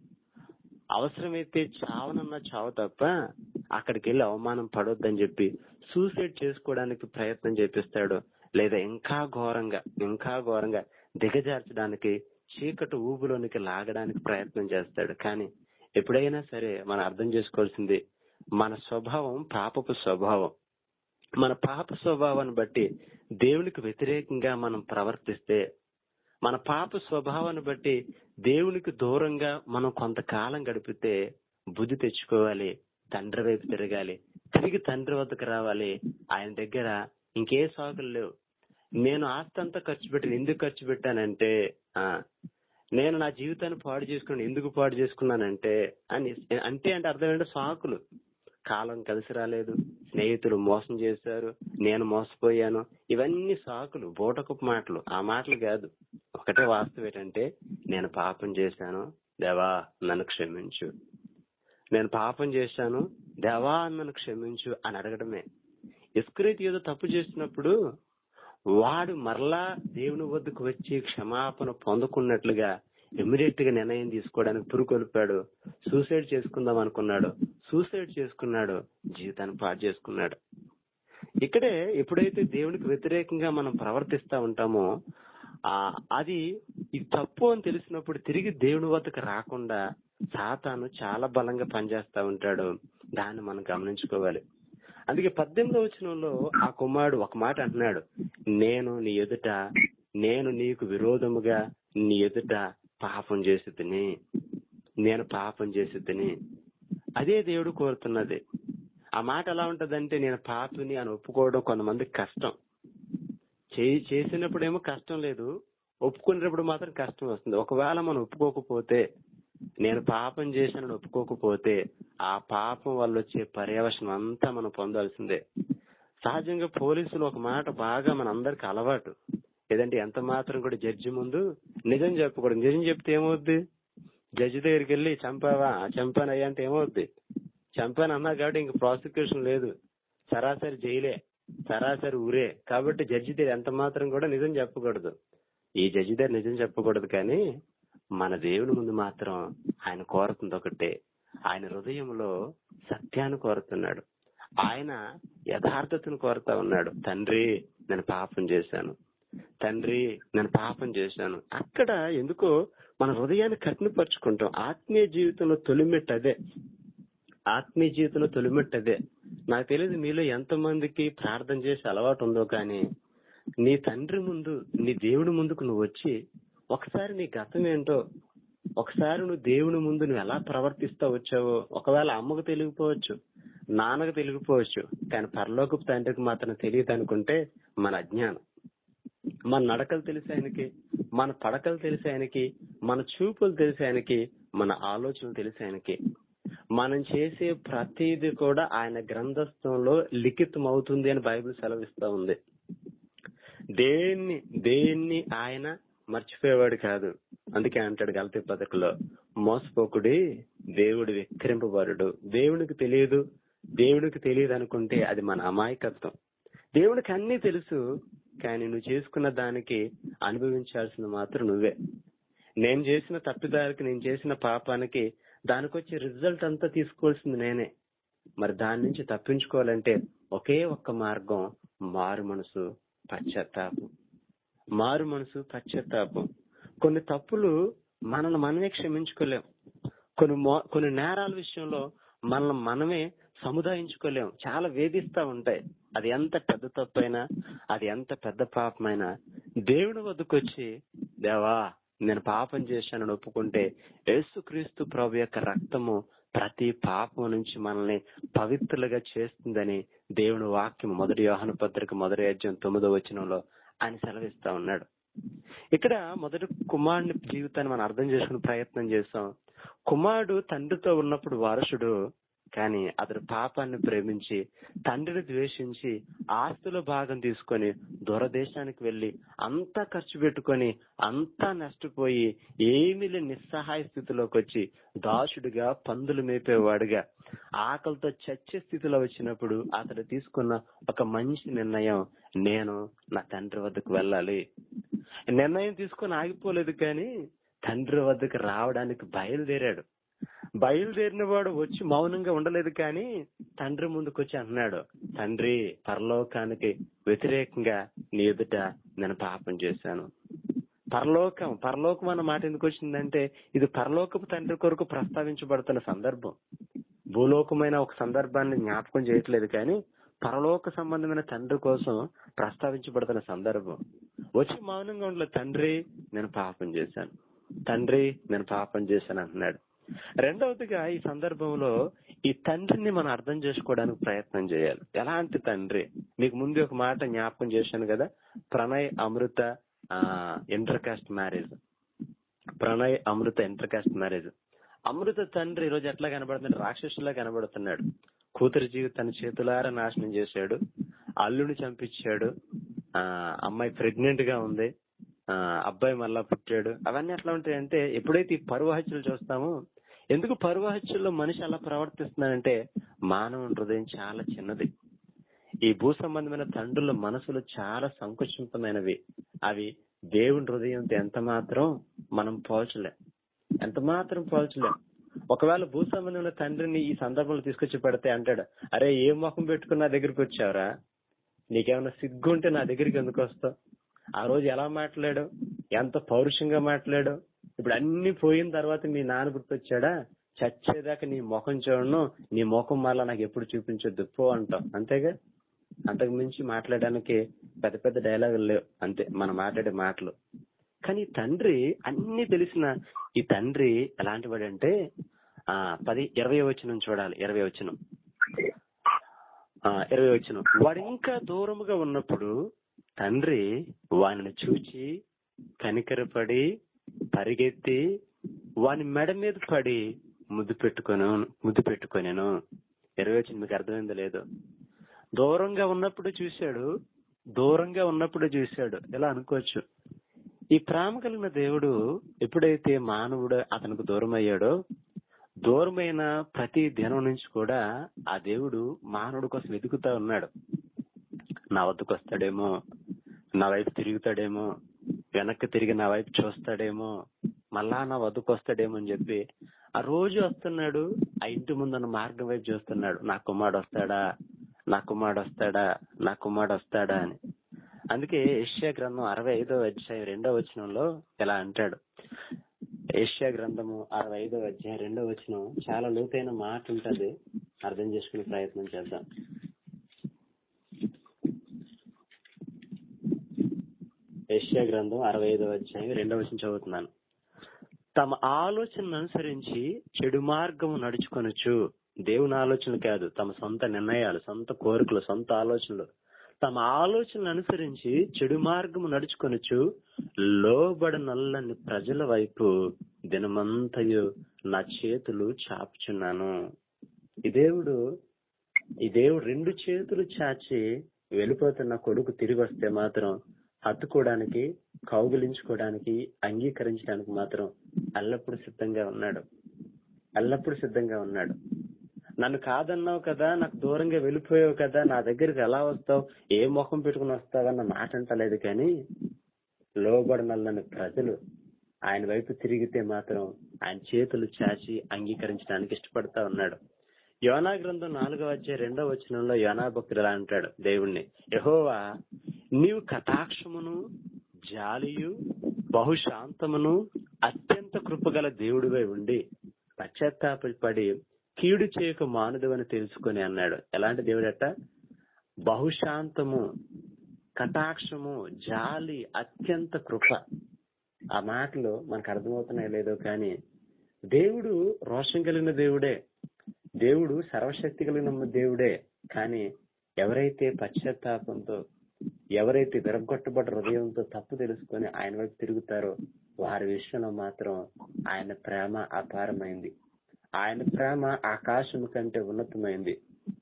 [SPEAKER 2] అవసరమైతే చావనన్న చావు తప్ప అక్కడికి వెళ్ళి అవమానం పడొద్దని చెప్పి సూసైడ్ చేసుకోవడానికి ప్రయత్నం చేపిస్తాడు లేదా ఇంకా ఘోరంగా ఇంకా ఘోరంగా దిగజార్చడానికి చీకటి ఊబులోనికి లాగడానికి ప్రయత్నం చేస్తాడు కానీ ఎప్పుడైనా సరే మనం అర్థం చేసుకోవాల్సింది మన స్వభావం పాపపు స్వభావం మన పాప స్వభావాన్ని బట్టి దేవునికి వ్యతిరేకంగా మనం ప్రవర్తిస్తే మన పాప స్వభావాన్ని బట్టి దేవునికి దూరంగా మనం కొంతకాలం గడిపితే బుద్ధి తెచ్చుకోవాలి తండ్రి వైపు తిరగాలి తిరిగి తండ్రి వద్దకు రావాలి ఆయన దగ్గర ఇంకే సాకులు లేవు నేను ఆస్తి అంతా ఖర్చు పెట్టాను ఎందుకు ఖర్చు పెట్టానంటే ఆ నేను నా జీవితాన్ని పాడు చేసుకున్నాను ఎందుకు పాడు చేసుకున్నానంటే అని అంటే అంటే అర్థం ఏంటంటే సాకులు కాలం కలిసి రాలేదు స్నేహితులు మోసం చేశారు నేను మోసపోయాను ఇవన్నీ సాకులు బూటకపు మాటలు ఆ మాటలు కాదు ఒకటే వాస్తవం ఏంటంటే నేను పాపం చేశాను దేవా నన్ను క్షమించు నేను పాపం చేశాను దేవా నన్ను క్షమించు అని అడగడమే ఇస్క్రీత్ ఏదో తప్పు చేసినప్పుడు వాడు మరలా దేవుని వద్దకు వచ్చి క్షమాపణ పొందుకున్నట్లుగా ఇమ్మీడియట్ గా నిర్ణయం తీసుకోవడానికి పురుకొల్పాడు సూసైడ్ చేసుకుందాం అనుకున్నాడు సూసైడ్ చేసుకున్నాడు జీవితాన్ని పాడు చేసుకున్నాడు ఇక్కడే ఎప్పుడైతే దేవునికి వ్యతిరేకంగా మనం ప్రవర్తిస్తా ఉంటామో ఆ అది ఇది తప్పు అని తెలిసినప్పుడు తిరిగి దేవుని వద్దకు రాకుండా సాతాను చాలా బలంగా పనిచేస్తా ఉంటాడు దాన్ని మనం గమనించుకోవాలి అందుకే పద్దెనిమిదవ వచనంలో ఆ కుమారుడు ఒక మాట అంటున్నాడు నేను నీ ఎదుట నేను నీకు విరోధముగా నీ ఎదుట పాపం చేసి తిని నేను పాపం చేసి తిని అదే దేవుడు కోరుతున్నది ఆ మాట ఎలా ఉంటదంటే నేను పాపిని అని ఒప్పుకోవడం కొంతమందికి కష్టం చేయి చేసినప్పుడేమో కష్టం లేదు ఒప్పుకునేటప్పుడు మాత్రం కష్టం వస్తుంది ఒకవేళ మనం ఒప్పుకోకపోతే నేను పాపం చేశానని ఒప్పుకోకపోతే ఆ పాపం వల్ల వచ్చే పర్యవసనం అంతా మనం పొందాల్సిందే సహజంగా పోలీసులు ఒక మాట బాగా మన అందరికి అలవాటు లేదంటే ఎంత మాత్రం కూడా జడ్జి ముందు నిజం చెప్పకూడదు నిజం చెప్తే ఏమవుద్ది జడ్జి దగ్గరికి వెళ్ళి చంపావా చంపాను అయ్యా అంటే ఏమవుద్ది చంపాను అన్నా కాబట్టి ఇంక ప్రాసిక్యూషన్ లేదు సరాసరి జైలే సరాసరి ఊరే కాబట్టి జడ్జి దగ్గర ఎంత మాత్రం కూడా నిజం చెప్పకూడదు ఈ జడ్జి దగ్గర నిజం చెప్పకూడదు కానీ మన దేవుని ముందు మాత్రం ఆయన కోరుతుంది ఒకటే ఆయన హృదయంలో సత్యాన్ని కోరుతున్నాడు ఆయన యథార్థతను కోరుతా ఉన్నాడు తండ్రి నేను పాపం చేశాను తండ్రి నేను పాపం చేశాను అక్కడ ఎందుకో మన హృదయాన్ని కఠినపరుచుకుంటాం ఆత్మీయ జీవితంలో తొలిమెట్టు అదే ఆత్మీయ జీవితంలో తొలిమెట్టు అదే నాకు తెలియదు మీలో ఎంతమందికి ప్రార్థన చేసే అలవాటు ఉందో కానీ నీ తండ్రి ముందు నీ దేవుడి ముందుకు నువ్వు వచ్చి ఒకసారి నీ గతం ఏంటో ఒకసారి నువ్వు దేవుని ముందు నువ్వు ఎలా ప్రవర్తిస్తా వచ్చావో ఒకవేళ అమ్మకు తెలియకపోవచ్చు నాన్నకు తెలియకపోవచ్చు కానీ పరలోకపు తండ్రికి మాత్రం తెలియదు అనుకుంటే మన అజ్ఞానం మన నడకలు తెలిసి ఆయనకి మన పడకలు తెలిసి ఆయనకి మన చూపులు తెలిసి ఆయనకి మన ఆలోచనలు తెలిసి ఆయనకి మనం చేసే ప్రతిదీ కూడా ఆయన గ్రంథస్థంలో లిఖితం అవుతుంది అని బైబిల్ సెలవిస్తా ఉంది దేన్ని దేన్ని ఆయన మర్చిపోయేవాడు కాదు అందుకే అంటాడు గలతి పథకలో మోసపోకుడి దేవుడు విక్రింపబరుడు దేవునికి తెలియదు దేవునికి తెలియదు అనుకుంటే అది మన అమాయకత్వం దేవునికి అన్ని తెలుసు కానీ నువ్వు చేసుకున్న దానికి అనుభవించాల్సింది మాత్రం నువ్వే నేను చేసిన తప్పిదారికి నేను చేసిన పాపానికి దానికి వచ్చే రిజల్ట్ అంతా తీసుకోవాల్సింది నేనే మరి దాని నుంచి తప్పించుకోవాలంటే ఒకే ఒక్క మార్గం మారు మనసు పశ్చాత్తాపం మారు మనసు పశ్చాత్తాపం కొన్ని తప్పులు మనల్ని మనమే క్షమించుకోలేం కొన్ని మో- కొన్ని నేరాల విషయంలో మనల్ని మనమే సముదాయించుకోలేం చాలా వేధిస్తా ఉంటాయి అది ఎంత పెద్ద తప్పైనా అది ఎంత పెద్ద పాపమైనా దేవుని వద్దకు వచ్చి దేవా నేను పాపం చేశానని ఒప్పుకుంటే యేసుక్రీస్తు ప్రభు యొక్క రక్తము ప్రతి పాపం నుంచి మనల్ని పవిత్రులుగా చేస్తుందని దేవుని వాక్యం మొదటి యోహన పత్రిక మొదటి అధ్యాయం తొమ్మిదో వచనంలో ఆయన సెలవిస్తా ఉన్నాడు ఇక్కడ మొదటి కుమారుని జీవితాన్ని మనం అర్థం చేసుకునే ప్రయత్నం చేస్తాం కుమారుడు తండ్రితో ఉన్నప్పుడు వారసుడు కానీ అతడు పాపాన్ని ప్రేమించి తండ్రిని ద్వేషించి ఆస్తుల భాగం తీసుకొని దూరదేశానికి వెళ్లి అంతా ఖర్చు పెట్టుకొని అంతా నష్టపోయి ఏమీ లేని నిస్సహాయ స్థితిలోకి వచ్చి దాసుడిగా పందులు మేపేవాడుగా ఆకలితో చచ్చే స్థితిలో వచ్చినప్పుడు అతడు తీసుకున్న ఒక మంచి నిర్ణయం నేను నా తండ్రి వద్దకు వెళ్ళాలి నిర్ణయం తీసుకొని ఆగిపోలేదు కానీ తండ్రి వద్దకు రావడానికి బయలుదేరాడు బయలుదేరిన వాడు వచ్చి మౌనంగా ఉండలేదు కానీ తండ్రి ముందుకు వచ్చి అంటున్నాడు తండ్రి పరలోకానికి వ్యతిరేకంగా నీ ఎదుట నేను పాపం చేశాను పరలోకం పరలోకం అన్న మాట ఎందుకు వచ్చిందంటే ఇది పరలోకపు తండ్రి కొరకు ప్రస్తావించబడుతున్న సందర్భం భూలోకమైన ఒక సందర్భాన్ని జ్ఞాపకం చేయట్లేదు కానీ పరలోక సంబంధమైన తండ్రి కోసం ప్రస్తావించబడుతున్న సందర్భం వచ్చి మౌనంగా ఉండలేదు తండ్రి నేను పాపం చేశాను తండ్రి నేను పాపం చేశాను అంటున్నాడు రెండవదిగా ఈ సందర్భంలో ఈ తండ్రిని మనం అర్థం చేసుకోవడానికి ప్రయత్నం చేయాలి ఎలాంటి తండ్రి మీకు ముందు ఒక మాట జ్ఞాపకం చేశాను కదా Pranay Amrutha inter caste marriage Pranay Amrutha inter caste marriage Amrutha తండ్రి ఈ రోజు ఎట్లా కనబడుతున్నాడు రాక్షసులా కనబడుతున్నాడు కూతురి జీవితాన్ని చేతులారా నాశనం చేశాడు అల్లుని చంపించాడు ఆ అమ్మాయి ప్రెగ్నెంట్ గా ఉంది ఆ అబ్బాయి మళ్ళా పుట్టాడు అవన్నీ ఎట్లా ఉంటాయంటే ఎప్పుడైతే ఈ పరువు హత్యలు చూస్తామో ఎందుకు పరువు హత్యల్లో మనిషి అలా ప్రవర్తిస్తున్నాడంటే మానవ హృదయం చాలా చిన్నది ఈ భూ సంబంధమైన తండ్రుల మనసులు చాలా సంకుచితమైనవి అవి దేవుని హృదయంతో ఎంత మాత్రం మనం పోల్చలేం ఎంత మాత్రం పోల్చలేం ఒకవేళ భూ సంబంధమైన తండ్రిని ఈ సందర్భంలో తీసుకొచ్చి పెడితే అంటాడు అరే ఏ ముఖం పెట్టుకుని నా దగ్గరికి వచ్చావురా నీకేమైనా సిగ్గుంటే నా దగ్గరికి ఎందుకు వస్తావు ఆ రోజు ఎలా మాట్లాడు ఎంత పౌరుషంగా మాట్లాడు ఇప్పుడు అన్ని పోయిన తర్వాత మీ నాన్న గుర్తొచ్చాడా చచ్చేదాకా నీ ముఖం చూడను నీ ముఖం మళ్ళా నాకు ఎప్పుడు చూపించొద్దు పో అంటాం అంతేగా అంతకు మించి మాట్లాడడానికి పెద్ద పెద్ద డైలాగులు లేవు అంతే మనం మాట్లాడే మాటలు కానీ ఈ తండ్రి అన్ని తెలిసిన ఈ తండ్రి ఎలాంటి వాడంటే ఆ పది ఇరవై వచ్చిన చూడాలి ఇరవై వచ్చిన ఇరవై వచ్చిన వాడు ఇంకా దూరముగా ఉన్నప్పుడు తండ్రి వానిని చూచి కనికరపడి పరిగెత్తి వాని మెడ మీద పడి ముద్దు పెట్టుకొను ముద్దు పెట్టుకొనేను ఇరవై వచ్చిన మీకు అర్థమైందో లేదు దూరంగా ఉన్నప్పుడు చూశాడు దూరంగా ఉన్నప్పుడు చూశాడు ఎలా అనుకోవచ్చు ఈ ప్రేమ కలిగిన దేవుడు ఎప్పుడైతే మానవుడు అతనికి దూరం అయ్యాడో దూరమైన ప్రతి దినం నుంచి కూడా ఆ దేవుడు మానవుడి కోసం వెతుకుతా ఉన్నాడు నా వద్దకు వస్తాడేమో నా వైపు తిరుగుతాడేమో వెనక్కి తిరిగి నా వైపు చూస్తాడేమో మళ్ళా నా వద్దకు వస్తాడేమో అని చెప్పి ఆ రోజు వస్తున్నాడు ఆ ఇంటి ముందున్న మార్గం వైపు చూస్తున్నాడు నా కుమారుడు వస్తాడా నా కుమారుడు వస్తాడా నా కుమారుడు వస్తాడా అని అందుకే ఏషియా గ్రంథం అరవై ఐదో అధ్యాయం రెండో వచనంలో ఇలా అంటాడు ఏషియా గ్రంథము అరవై ఐదో అధ్యాయం రెండో వచనం చాలా లోతైన మాట ఉంటది అర్థం చేసుకునే ప్రయత్నం చేద్దాం ఏషియా గ్రంథం అరవై ఐదో అధ్యాయం రెండో వచనం చదువుతున్నాను తమ ఆలోచనను అనుసరించి చెడు మార్గము నడుచుకొనొచ్చు దేవుని ఆలోచనలు కాదు తమ సొంత నిర్ణయాలు సొంత కోరికలు సొంత ఆలోచనలు తమ ఆలోచనలు అనుసరించి చెడు మార్గము నడుచుకొనొచ్చు లోబడ నల్లని ప్రజల వైపు దినమంతయు నా చేతులు చాపుచున్నాను ఈ దేవుడు ఈ దేవుడు రెండు చేతులు చాచి వెళ్ళిపోతున్న కొడుకు తిరిగి వస్తే మాత్రం హత్తుకోవడానికి కౌగిలించుకోవడానికి అంగీకరించడానికి మాత్రం ఎల్లప్పుడూ సిద్ధంగా ఉన్నాడు ఎల్లప్పుడూ సిద్ధంగా ఉన్నాడు నన్ను కాదన్నావు కదా నాకు దూరంగా వెళ్ళిపోయావు కదా నా దగ్గరికి ఎలా వస్తావు ఏ ముఖం పెట్టుకుని వస్తావన్న మాట అంటలేదు కానీ లోబడనల్లని ప్రజలు ఆయన వైపు తిరిగితే మాత్రం ఆయన చేతులు చాచి అంగీకరించడానికి ఇష్టపడతా ఉన్నాడు యోనా గ్రంథం నాలుగవ వచ్చే రెండవ వచనంలో యోనా భక్తుడు ఇలా అంటాడు దేవుణ్ణి యహోవా నీవు కటాక్షమును జాలియు బహుశాంతమును అత్యంత కృపగల దేవుడివై ఉండి పశ్చాత్తాపడి కీడు చేయక మానుదు అని తెలుసుకొని అన్నాడు ఎలాంటి దేవుడట బహుశాంతము కటాక్షము జాలి అత్యంత కృప ఆ మాటలు మనకు అర్థమవుతున్నాయో లేదో కానీ దేవుడు రోషం కలిగిన దేవుడే దేవుడు సర్వశక్తి కలిగిన దేవుడే కానీ ఎవరైతే పశ్చాత్తాపంతో ఎవరైతే విరగొట్టబడ్డ హృదయంతో తప్పు తెలుసుకొని ఆయన వైపు తిరుగుతారో వారి విషయంలో మాత్రం ఆయన ప్రేమ అపారమైంది ఆయన ప్రేమ ఆకాశం కంటే ఉన్నతమైంది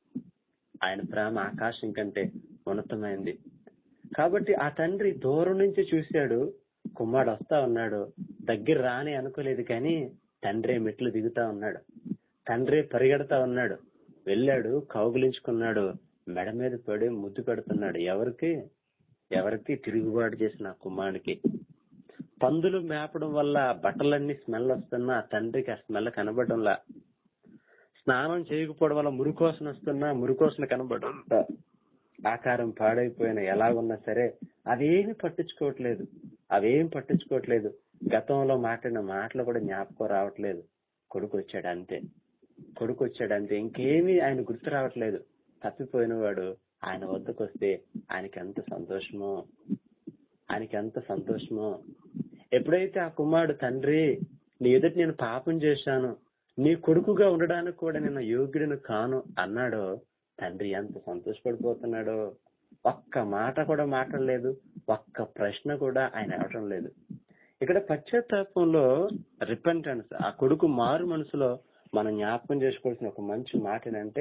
[SPEAKER 2] ఆయన ప్రేమ ఆకాశం కంటే ఉన్నతమైంది కాబట్టి ఆ తండ్రి దూరం నుంచి చూశాడు కుమ్మాడు వస్తా ఉన్నాడు దగ్గర రాని అనుకోలేదు కానీ తండ్రే మెట్లు దిగుతా ఉన్నాడు తండ్రే పరిగెడతా ఉన్నాడు వెళ్ళాడు కౌగులించుకున్నాడు మెడ మీద పడి ముద్దు పెడుతున్నాడు ఎవరికి ఎవరికి తిరుగుబాటు చేసిన ఆ కుమారుడికి పందులు మేపడం వల్ల బట్టలన్నీ స్మెల్ వస్తున్నా ఆ తండ్రికి ఆ స్మెల్ కనబడంలా స్నానం చేయకపోవడం వల్ల మురుకోసన వస్తున్నా మురుకోసన కనబడం ఆకారం పాడైపోయిన ఎలాగున్నా సరే అవేమి పట్టించుకోవట్లేదు అవేం పట్టించుకోవట్లేదు గతంలో మాట్లాడిన మాటలు కూడా జ్ఞాపకం రావట్లేదు కొడుకు వచ్చాడు అంతే కొడుకు వచ్చాడు అంతే ఇంకేమీ ఆయన గుర్తు రావట్లేదు తప్పిపోయిన వాడు ఆయన వద్దకు వస్తే ఆయనకి ఎంత సంతోషమో ఆయనకి ఎంత సంతోషమో ఎప్పుడైతే ఆ కుమారుడు తండ్రి నీ ఎదుటి నేను పాపం చేశాను నీ కొడుకుగా ఉండడానికి కూడా నేను యోగ్యుడిని కాను అన్నాడో తండ్రి ఎంత సంతోషపడిపోతున్నాడో ఒక్క మాట కూడా మాట్లాడలేదు ఒక్క ప్రశ్న కూడా ఆయన అడగటం లేదు ఇక్కడ పశ్చాత్తాపంలో రిపెంటెన్స్ ఆ కొడుకు మారు మనసులో మనం జ్ఞాపకం చేసుకోవాల్సిన ఒక మంచి మాట ఏంటంటే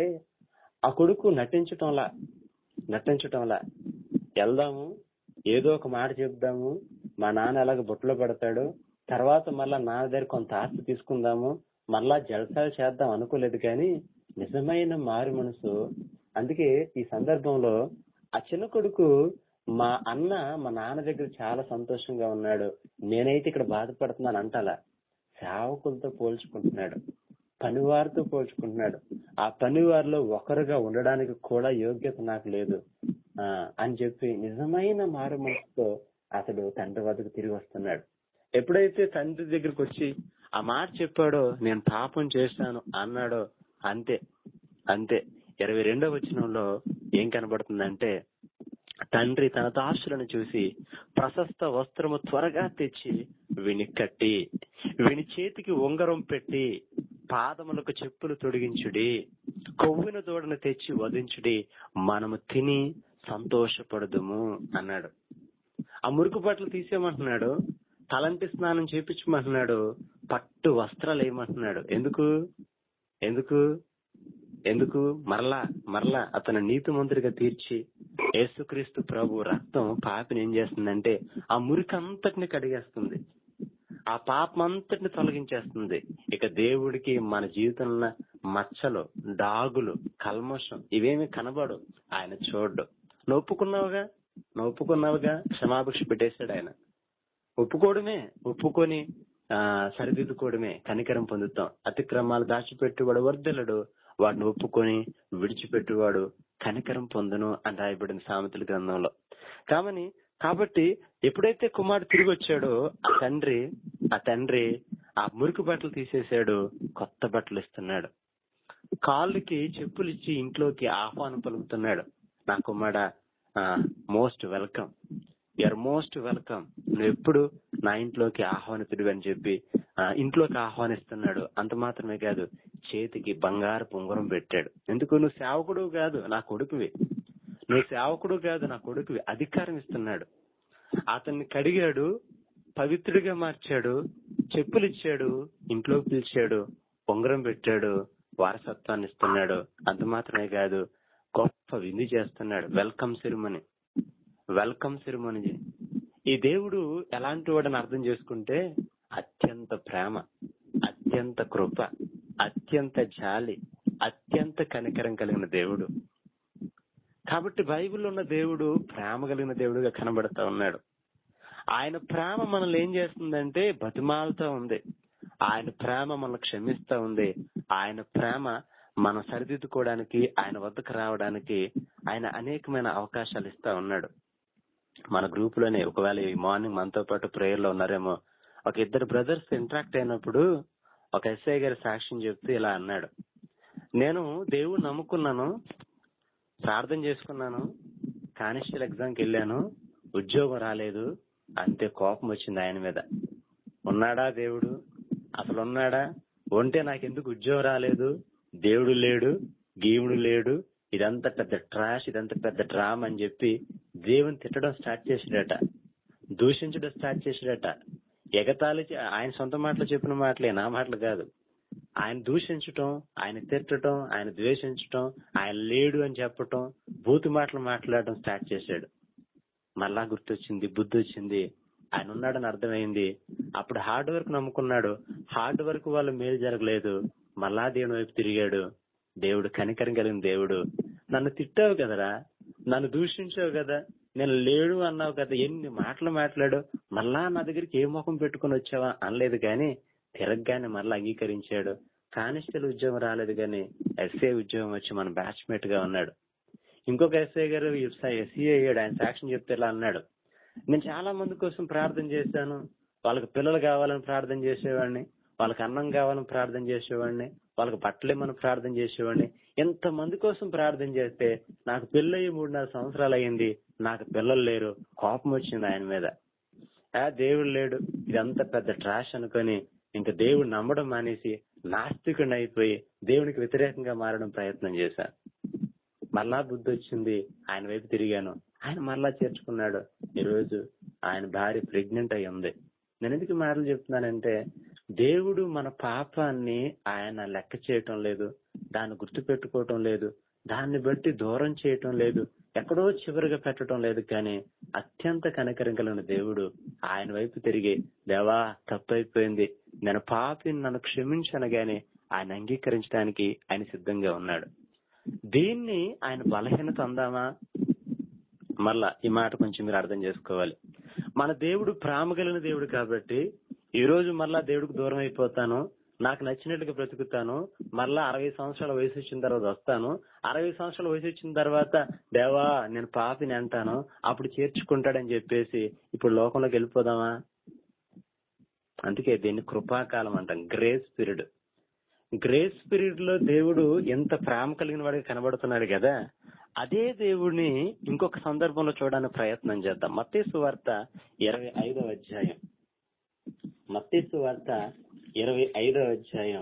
[SPEAKER 2] ఆ కొడుకు నటించటంలా నటించటంలా వెళ్దాము ఏదో ఒక మాట చెప్దాము మా నాన్న ఎలాగ బుట్టలో పెడతాడు తర్వాత మళ్ళా నా దగ్గర కొంత ఆస్తి తీసుకుందాము మళ్ళా జలసాలు చేద్దాం అనుకోలేదు కానీ నిజమైన మారు మనసు అందుకే ఈ సందర్భంలో ఆ చిన్న కొడుకు మా అన్న మా నాన్న దగ్గర చాలా సంతోషంగా ఉన్నాడు నేనైతే ఇక్కడ బాధపడుతున్నాను అంటాలా సేవకులతో పోల్చుకుంటున్నాడు పనివారితో పోల్చుకుంటున్నాడు ఆ పనివారిలో ఒకరుగా ఉండడానికి కూడా యోగ్యత నాకు లేదు ఆ అని చెప్పి నిజమైన మారు మనసుతో అతడు తండ్రి వద్దకు తిరిగి వస్తున్నాడు ఎప్పుడైతే తండ్రి దగ్గరికి వచ్చి ఆ మాట చెప్పాడో నేను పాపం చేశాను అన్నాడో అంతే అంతే ఇరవై రెండో వచనంలో ఏం కనబడుతుందంటే తండ్రి తన దాసులను చూసి ప్రశస్త వస్త్రము త్వరగా తెచ్చి విని కట్టి విని చేతికి ఉంగరం పెట్టి పాదములకు చెప్పులు తొడిగించుడి కొవ్విన దూడను తెచ్చి వధించుడి మనము తిని సంతోషపడదుము అన్నాడు ఆ మురుకు బట్టలు తీసేయమంటున్నాడు తలంటి స్నానం చేపించమంటున్నాడు పట్టు వస్త్రాలు వేయమంటున్నాడు ఎందుకు ఎందుకు ఎందుకు మరలా మరలా అతను నీతిమంతుడిగా తీర్చి యేసుక్రీస్తు ప్రభు రక్తం పాపిని ఏం చేస్తుందంటే ఆ మురికంతటిని కడిగేస్తుంది ఆ పాపం అంతటిని తొలగించేస్తుంది ఇక దేవుడికి మన జీవితంలో మచ్చలు డాగులు కల్మషం ఇవేమి కనబడు ఆయన చూడ్డు నువ్వు ఒప్పుకున్నావుగా నువ్వు ఒప్పుకున్నావుగా క్షమాభిక్ష పెట్టేశాడు ఆయన ఒప్పుకోవడమే ఒప్పుకొని ఆ సరిదిద్దుకోవడమే కనికరం పొందుతాం అతిక్రమాలు దాచిపెట్టువాడు వర్ధలడు వాడిని ఒప్పుకొని విడిచిపెట్టువాడు కనికరం పొందును అని రాయబడింది సామెతల గ్రంథంలో కామని కాబట్టి ఎప్పుడైతే కుమారుడు తిరిగి వచ్చాడో ఆ తండ్రి ఆ తండ్రి ఆ మురికి బట్టలు తీసేశాడు కొత్త బట్టలు ఇస్తున్నాడు కాళ్ళకి చెప్పులు ఇచ్చి ఇంట్లోకి ఆహ్వానం పలుకుతున్నాడు నా కుమార most welcome you are most welcome నువ్వు ఎప్పుడు నా ఇంట్లోకి ఆహ్వానితుడు అని చెప్పి ఆ, ఇంట్లోకి ఆహ్వానిస్తున్నాడు అంత మాత్రమే కాదు చేతికి బంగారు ఉంగరం పెట్టాడు ఎందుకు నువ్వు సేవకుడు కాదు నా కొడుకువి నువ్వు సేవకుడు కాదు నా కొడుకువి అధికారం ఇస్తున్నాడు అతన్ని కడిగాడు పవిత్రుడిగా మార్చాడు చెప్పులు ఇచ్చాడు ఇంట్లోకి పిలిచాడు ఉంగరం పెట్టాడు వారసత్వాన్ని ఇస్తున్నాడు అంత మాత్రమే కాదు గొప్ప విందు చేస్తున్నాడు వెల్కమ్ సెరిమనీ వెల్కమ్ సెరిమనీ ఈ దేవుడు ఎలాంటి వాడని అర్థం చేసుకుంటే అత్యంత ప్రేమ అత్యంత కృప అత్యంత జాలి అత్యంత కనికరం కలిగిన దేవుడు కాబట్టి బైబిల్లో ఉన్న దేవుడు ప్రేమ కలిగిన దేవుడుగా కనబడతా ఉన్నాడు ఆయన ప్రేమ మనల్ని ఏం చేస్తుందంటే బతిమాలుతా ఉంది ఆయన ప్రేమ మనల్ని క్షమిస్తా ఉంది ఆయన ప్రేమ మనం సరిదిద్దుకోవడానికి ఆయన వద్దకు రావడానికి ఆయన అనేకమైన అవకాశాలు ఇస్తా ఉన్నాడు మన గ్రూప్ లోనే ఒకవేళ ఈ మార్నింగ్ మనతో పాటు ప్రేయర్ లో ఉన్నారేమో ఒక ఇద్దరు బ్రదర్స్ ఇంటరాక్ట్ అయినప్పుడు ఒక ఎస్ఐ గారి సాక్ష్యం చెప్తూ ఇలా అన్నాడు నేను దేవుడు నమ్ముకున్నాను ప్రార్థన చేసుకున్నాను కానిస్టేబుల్ ఎగ్జామ్కి వెళ్ళాను ఉద్యోగం రాలేదు అంతే కోపం వచ్చింది ఆయన మీద ఉన్నాడా దేవుడు అసలు ఉన్నాడా ఉంటే నాకెందుకు ఉద్యోగం రాలేదు దేవుడు లేడు గీవుడు లేడు ఇదంతా పెద్ద ట్రాష్ ఇదంతా పెద్ద డ్రామా అని చెప్పి దేవుని తిట్టడం స్టార్ట్ చేసాడట దూషించడం స్టార్ట్ చేసాడట ఎగతాళి చే- ఆయన సొంత మాటలు చెప్పిన మాటలే నా మాటలు కాదు ఆయన దూషించటం ఆయన తిట్టడం ఆయన ద్వేషించటం ఆయన లేడు అని చెప్పటం బూతు మాటలు మాట్లాడటం స్టార్ట్ చేశాడు మళ్ళా గుర్తొచ్చింది బుద్ధి వచ్చింది ఆయన ఉన్నాడని అర్థమైంది అప్పుడు హార్డ్ వర్క్ నమ్ముకున్నాడు హార్డ్ వర్క్ వల్ల మేలు జరగలేదు మళ్ళా దేవుని వైపు తిరిగాడు దేవుడు కనికరం కలిగిన దేవుడు నన్ను తిట్టావు కదరా నన్ను దూషించావు కదా నేను లేడు అన్నావు కదా ఎన్ని మాటలు మాట్లాడు మళ్ళా నా దగ్గరికి ఏ ముఖం పెట్టుకుని వచ్చావా అనలేదు కానీ తిరగగానే మళ్ళీ అంగీకరించాడు కానిస్టేబుల్ ఉద్యోగం రాలేదు కానీ ఎస్ఏ ఉద్యోగం వచ్చి మన బ్యాచ్మేట్ గా ఉన్నాడు ఇంకొక ఎస్ఐ గారు ఎస్సీ అయ్యాడు ఆయన సాక్ష్యం చెప్తే ఇలా అన్నాడు నేను చాలా మంది కోసం ప్రార్థన చేశాను వాళ్ళకి పిల్లలు కావాలని ప్రార్థన చేసేవాడిని వాళ్ళకి అన్నం కావాలని ప్రార్థన చేసేవాడిని వాళ్ళకి బట్టలేమని ప్రార్థన చేసేవాడిని ఎంత మంది కోసం ప్రార్థన చేస్తే నాకు పెళ్ళయి మూడున్నర సంవత్సరాలు అయ్యింది నాకు పిల్లలు లేరు కోపం వచ్చింది ఆయన మీద ఆ దేవుడు లేడు ఇదంతా పెద్ద ట్రాష్ అనుకొని ఇంకా దేవుడు నమ్మడం మానేసి నాస్తికుడిని అయిపోయి దేవునికి వ్యతిరేకంగా మారడం ప్రయత్నం చేశాను మళ్ళా బుద్ధి వచ్చింది ఆయన వైపు తిరిగాను ఆయన మళ్ళా చేర్చుకున్నాడు ఈరోజు ఆయన భార్య ప్రెగ్నెంట్ అయి ఉంది నేను ఎందుకు ఈ మాటలు చెప్తున్నానంటే దేవుడు మన పాపాన్ని ఆయన లెక్క చేయటం లేదు దాన్ని గుర్తు పెట్టుకోవటం లేదు దాన్ని బట్టి దూరం చేయటం లేదు ఎక్కడో చివరిగా పెట్టడం లేదు కానీ అత్యంత కనికరం కలిగిన దేవుడు ఆయన వైపు తిరిగి దేవా తప్పైపోయింది నేను పాపిని నన్ను క్షమించను గాని ఆయన అంగీకరించడానికి ఆయన సిద్ధంగా ఉన్నాడు దీన్ని ఆయన బలహీనత అందామా మళ్ళా ఈ మాట కొంచెం మీరు అర్థం చేసుకోవాలి మన దేవుడు ప్రేమ కలిగిన దేవుడు కాబట్టి ఈ రోజు మళ్ళా దేవుడికి దూరం అయిపోతాను నాకు నచ్చినట్టుగా బ్రతుకుతాను మళ్ళా అరవై సంవత్సరాల వయసు వచ్చిన తర్వాత వస్తాను అరవై సంవత్సరాల వయసు వచ్చిన తర్వాత దేవా నేను పాపిని అంటాను అప్పుడు చేర్చుకుంటాడని చెప్పేసి ఇప్పుడు లోకంలోకి వెళ్ళిపోదామా అందుకే దీన్ని కృపాకాలం అంటాం గ్రేస్ పీరియడ్ గ్రేస్ పీరియడ్ లో దేవుడు ఎంత ప్రేమ కలిగిన వాడిగా కనబడుతున్నాడు కదా అదే దేవుడిని ఇంకొక సందర్భంలో చూడడానికి ప్రయత్నం చేద్దాం మత్తేసు వార్త ఇరవై ఐదవ అధ్యాయం మత్తేసు వార్త ఇరవై ఐదవ అధ్యాయం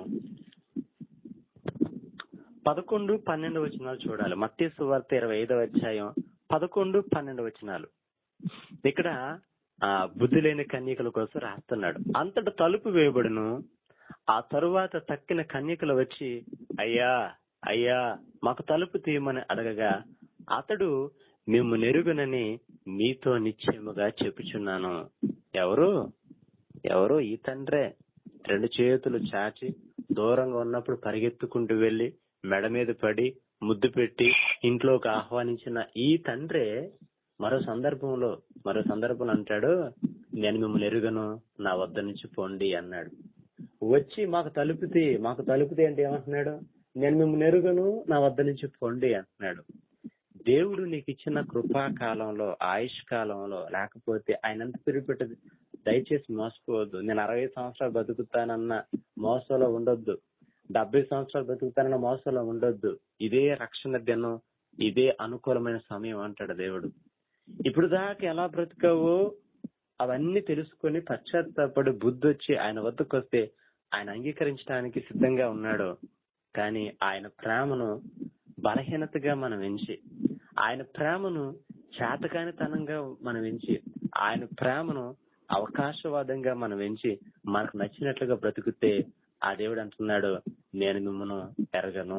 [SPEAKER 2] పదకొండు పన్నెండు వచనాలు చూడాలి మత్తేసు వార్త ఇరవై ఐదవ అధ్యాయం పదకొండు పన్నెండు వచనాలు ఇక్కడ ఆ బుద్ధి లేని కన్యకల కోసం రాస్తున్నాడు అంతట తలుపు వేయబడును ఆ తరువాత తక్కిన కన్యకలు వచ్చి అయ్యా అయ్యా మాకు తలుపు తీయమని అడగగా అతడు మేము నెరుగునని మీతో నిశ్చయముగా చెప్పుచున్నాను ఎవరు ఎవరు ఈ తండ్రే రెండు చేతులు చాచి దూరంగా ఉన్నప్పుడు పరిగెత్తుకుంటూ వెళ్లి మెడ మీద పడి ముద్దు పెట్టి ఇంట్లోకి ఆహ్వానించిన ఈ తండ్రే మరో సందర్భంలో మరో సందర్భంలో అంటాడు నేను మిమ్మల్ని ఎరుగను నా వద్ద నుంచి పోండి అన్నాడు వచ్చి మాకు తలుపుతి మాకు తలుపుతి అంటే ఏమంటున్నాడు నేను మిమ్మల్ని ఎరుగను నా వద్ద నుంచి పొండి అంటున్నాడు దేవుడు నీకు ఇచ్చిన కృపా కాలంలో ఆయుష్ కాలంలో లేకపోతే ఆయన ఎంత పిరిపెట్టదు దయచేసి మోసపోవద్దు నేను అరవై సంవత్సరాలు బతుకుతానన్న మోసంలో ఉండొద్దు డెబ్బై సంవత్సరాలు బతుకుతానన్న మోసంలో ఉండొద్దు ఇదే రక్షణ దినం ఇదే అనుకూలమైన సమయం అంటాడు దేవుడు ఇప్పుడు దాకా ఎలా బ్రతుకావో అవన్నీ తెలుసుకొని పశ్చాత్తాపడి బుద్ధి వచ్చి ఆయన వద్దకు వస్తే ఆయన అంగీకరించడానికి సిద్ధంగా ఉన్నాడు కానీ ఆయన ప్రేమను బలహీనతగా మనం ఎంచి ఆయన ప్రేమను చేతకానితనంగా మనం ఎంచి ఆయన ప్రేమను అవకాశవాదంగా మనం ఎంచి మనకు నచ్చినట్లుగా బ్రతుకుతే ఆ దేవుడు అంటున్నాడు నేను మిమ్మల్ని ఎరగను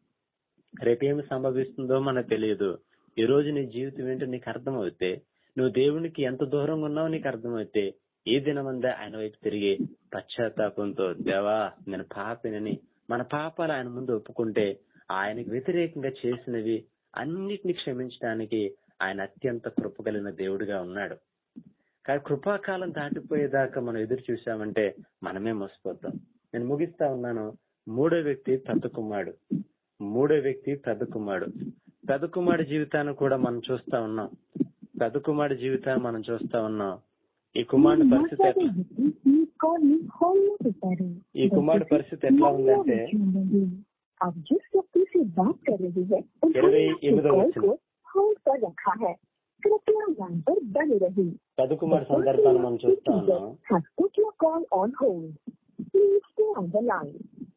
[SPEAKER 2] రేపేమి సంభవిస్తుందో మనకు తెలియదు ఈ రోజు నీ జీవితం ఏంటో నీకు అర్థమవుతే నువ్వు దేవునికి ఎంత దూరంగా ఉన్నావో నీకు అర్థమైతే ఈ దినమందే ఆయన వైపు తిరిగి పశ్చాత్తాపంతో దేవా నేను పాపినని మన పాపాలు ఆయన ముందు ఒప్పుకుంటే ఆయనకు వ్యతిరేకంగా చేసినవి అన్నిటిని క్షమించడానికి ఆయన అత్యంత కృప కలిగిన దేవుడిగా ఉన్నాడు కానీ కృపాకాలం దాటిపోయేదాకా మనం ఎదురు చూసామంటే మనమే మోసపోతాం నేను ముగిస్తా ఉన్నాను మూడో వ్యక్తి పెద్ద కుమారుడు మూడో వ్యక్తి పెద్ద కుమారుడు పెద్ద కుమారుడి జీవితాన్ని కూడా మనం చూస్తా ఉన్నాం పెద్ద కుమారుడి జీవితాన్ని మనం చూస్తా ఉన్నాం ఈ కుమారుడి పరిస్థితి ఎట్లా
[SPEAKER 3] ఈ కాల్ ని హోల్డ్ లో పెట్టారు
[SPEAKER 2] ఈ కుమారుడి పరిస్థితి ఎట్లా ఉందంటే
[SPEAKER 3] आप जिस व्यक्ति से बात कर रही है
[SPEAKER 2] इरवई
[SPEAKER 3] उन्होंने
[SPEAKER 2] एनिమిదో
[SPEAKER 3] कॉल
[SPEAKER 2] वचనం.
[SPEAKER 3] को होल्ड पर रखा है कृपया लाइन पर बने रही
[SPEAKER 2] చదువుకుమారి సందర్భాన్ని మనం చూస్తా ఉన్నాం
[SPEAKER 3] has put your call on hold. Please stay on the line.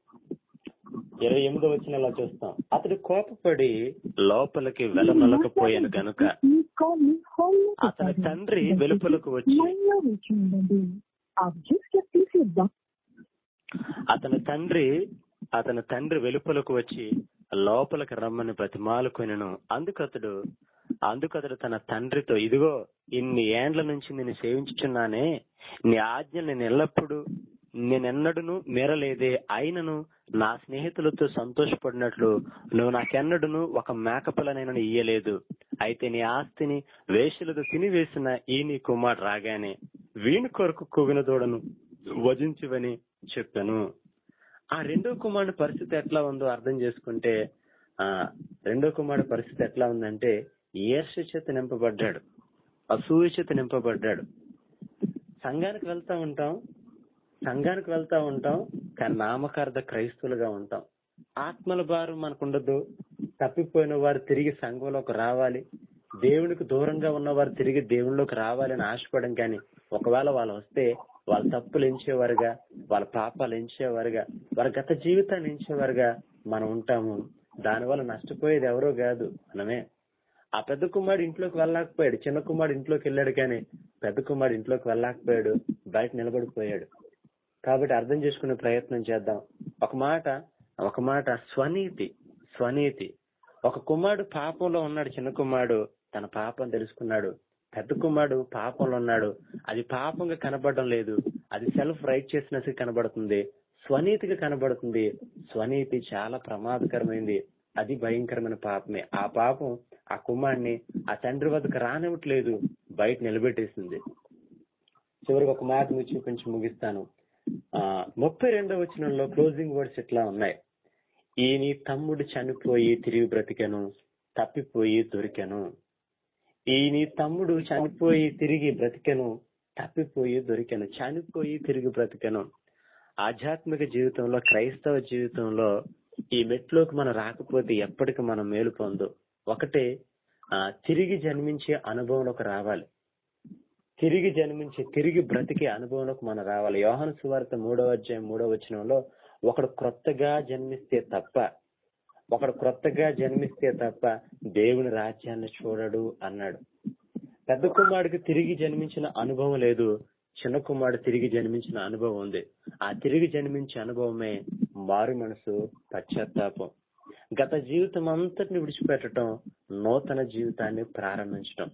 [SPEAKER 2] ఇరవై ఎనిమిదో వచ్చిన ఇలా చూస్తాం అతడు కోపపడి లోపలికి వెలమలకపోయాను గనుక
[SPEAKER 3] ఈ call में होल्ड में
[SPEAKER 2] అతని
[SPEAKER 3] बता
[SPEAKER 2] తండ్రి
[SPEAKER 3] दें।
[SPEAKER 2] వెలుపలకు వచ్చి
[SPEAKER 3] मैंने reaching the आप जिस व्यक्ति से बात
[SPEAKER 2] అతని తండ్రి అతని తండ్రి వెలుపలకు వచ్చి లోపలికి రమ్మని బ్రతిమాలుకొనెను అందుకతడు అందుకతడు తన తండ్రితో ఇదిగో ఇన్ని ఏండ్ల నుంచి నేను సేవించుచున్నానే నీ ఆజ్ఞ నేను ఎల్లప్పుడూ నేనెన్నడును మీరలేదే అయినను నా స్నేహితులతో సంతోషపడినట్లు నువ్వు నాకెన్నడును ఒక మేకపిల్లనైనా ఇయ్యలేదు అయితే నీ ఆస్తిని వేషలతో తినివేసిన ఈ నీ కుమారుడు రాగానే వీని కొరకు కొవ్విన దూడను వజించువని చెప్పాను ఆ రెండో కుమారుడు పరిస్థితి ఎట్లా ఉందో అర్థం చేసుకుంటే ఆ రెండో కుమారుడు పరిస్థితి ఎట్లా ఉందంటే ఈర్ష చేత నింపబడ్డాడు అసూయ చేత నింపబడ్డాడు సంఘానికి వెళ్తా ఉంటాం సంఘానికి వెళ్తా ఉంటాం కానీ నామకార్థ క్రైస్తవులుగా ఉంటాం ఆత్మల భారం మనకు ఉండదు తప్పిపోయిన వారు తిరిగి సంఘంలోకి రావాలి దేవునికి దూరంగా ఉన్న వారు తిరిగి దేవునిలోకి రావాలని ఆశపడం కానీ ఒకవేళ వాళ్ళు వస్తే వాళ్ళ తప్పులు ఎంచేవారుగా వాళ్ళ పాపాలు ఎంచేవారుగా వారి గత జీవితాన్ని ఎంచేవారుగా మనం ఉంటాము దానివల్ల నష్టపోయేది ఎవరో కాదు మనమే ఆ పెద్ద కుమారుడు ఇంట్లోకి వెళ్ళలేకపోయాడు చిన్న కుమారుడు ఇంట్లోకి వెళ్ళాడు కానీ పెద్ద కుమారుడు ఇంట్లోకి వెళ్ళలేకపోయాడు బయట నిలబడిపోయాడు కాబట్టి అర్థం చేసుకునే ప్రయత్నం చేద్దాం ఒక మాట ఒక మాట స్వనీతి స్వనీతి ఒక కుమారుడు పాపంలో ఉన్నాడు చిన్న కుమారుడు తన పాపం తెలుసుకున్నాడు పెద్ద కుమారుడు పాపంలో ఉన్నాడు అది పాపంగా కనబడడం లేదు అది సెల్ఫ్ రైట్ చేసినట్టు కనబడుతుంది స్వనీతిగా కనబడుతుంది స్వనీతి చాలా ప్రమాదకరమైంది అది భయంకరమైన పాపమే ఆ పాపం ఆ కుమారుడిని ఆ తండ్రి వద్దకు రానివ్వట్లేదు బయట నిలబెట్టేసింది చివరికి ఒక మాట మీకు చూపించి ముగిస్తాను ఆ ముప్పై రెండవ వచనంలో క్లోజింగ్ వర్డ్స్ ఇట్లా ఉన్నాయి ఈ నీ తమ్ముడు చనిపోయి తిరిగి బ్రతికెను తప్పిపోయి దొరికెను ఈ నీ తమ్ముడు చనిపోయి తిరిగి బ్రతికెను తప్పిపోయి దొరికెను చనిపోయి తిరిగి బ్రతికెను ఆధ్యాత్మిక జీవితంలో క్రైస్తవ జీవితంలో ఈ మెట్లోకి మనం రాకపోతే ఎప్పటికి మనం మేలు పొందు ఒకటే ఆ, తిరిగి జన్మించే అనుభవంలోకి రావాలి తిరిగి జన్మించి తిరిగి బ్రతికే అనుభవంలోకి మనం రావాలి యోహాను సువార్త మూడవ అధ్యాయం మూడవ వచనంలో ఒకడు క్రొత్తగా జన్మిస్తే తప్ప ఒకడు క్రొత్తగా జన్మిస్తే తప్ప దేవుని రాజ్యాన్ని చూడడు అన్నాడు పెద్ద కుమారుడికి తిరిగి జన్మించిన అనుభవం లేదు చిన్న కుమారుడు తిరిగి జన్మించిన అనుభవం ఉంది ఆ తిరిగి జన్మించే అనుభవమే మారు మనసు పశ్చాత్తాపం గత జీవితం అంతటిని విడిచిపెట్టడం నూతన జీవితాన్ని ప్రారంభించడం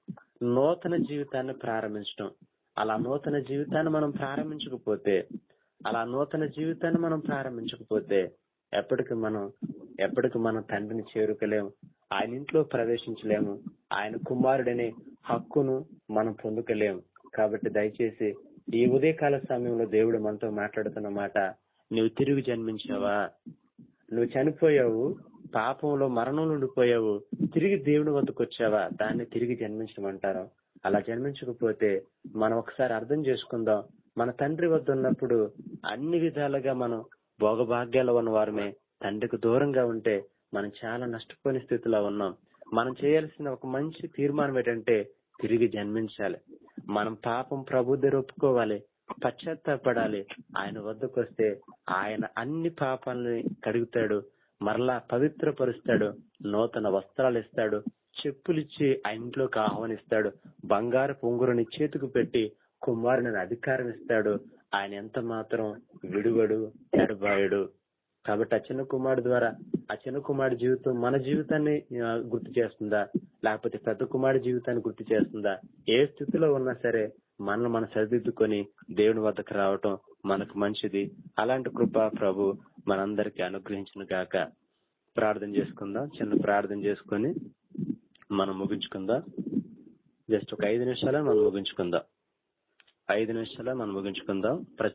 [SPEAKER 2] నూతన జీవితాన్ని ప్రారంభించడం అలా నూతన జీవితాన్ని మనం ప్రారంభించకపోతే అలా నూతన జీవితాన్ని మనం ప్రారంభించకపోతే ఎప్పటికి మనం ఎప్పటికి మనం తండ్రిని చేరుకోలేము ఆయన ఇంట్లో ప్రవేశించలేము ఆయన కుమారుడనే హక్కును మనం పొందుకోలేము కాబట్టి దయచేసి ఈ ఉదయకాల సమయంలో దేవుడు మనతో మాట్లాడుతున్న మాట నువ్వు తిరిగి జన్మించావా నువ్వు చనిపోయావు పాపంలో మరణంలో ఉండిపోయావు తిరిగి దేవుని వద్దకు వచ్చావా దాన్ని తిరిగి జన్మించమంటారు అలా జన్మించకపోతే మనం ఒకసారి అర్థం చేసుకుందాం మన తండ్రి వద్ద ఉన్నప్పుడు అన్ని విధాలుగా మనం భోగభాగ్యాలు ఉన్న వారమే తండ్రికి దూరంగా ఉంటే మనం చాలా నష్టపోయిన స్థితిలో ఉన్నాం మనం చేయాల్సిన ఒక మంచి తీర్మానం ఏంటంటే తిరిగి జన్మించాలి మనం పాపం ప్రభు దగ్గర ఒప్పుకోవాలి పశ్చాత్తాపడాలి ఆయన వద్దకు వస్తే ఆయన అన్ని పాపాలని కడుగుతాడు మరలా పవిత్రపరుస్తాడు నూతన వస్త్రాలు ఇస్తాడు చెప్పులిచ్చి ఆ ఇంట్లోకి ఆహ్వానిస్తాడు బంగారు పొంగురుని చేతికి పెట్టి కుమారుని అధికారం ఇస్తాడు ఆయన ఎంత మాత్రం విడువడు ఎడబాయుడు కాబట్టి ఆ చిన్న కుమారుడు ద్వారా ఆ చిన్న కుమారుడి జీవితం మన జీవితాన్ని ఆ, గుర్తు చేస్తుందా లేకపోతే పెద్ద కుమారుడి జీవితాన్ని గుర్తు చేస్తుందా ఏ స్థితిలో ఉన్నా సరే మనల్ని మనం సరిదిద్దుకొని దేవుని వద్దకు రావటం మనకు మంచిది అలాంటి కృప ప్రభు మనందరికి అనుగ్రహించిన గాక ప్రార్థన చేసుకుందాం చిన్న ప్రార్థన చేసుకొని మనం ముగించుకుందాం జస్ట్ ఒక ఐదు నిమిషాలు మనం ముగించుకుందాం ఐదు నిమిషాలు మనం ముగించుకుందాం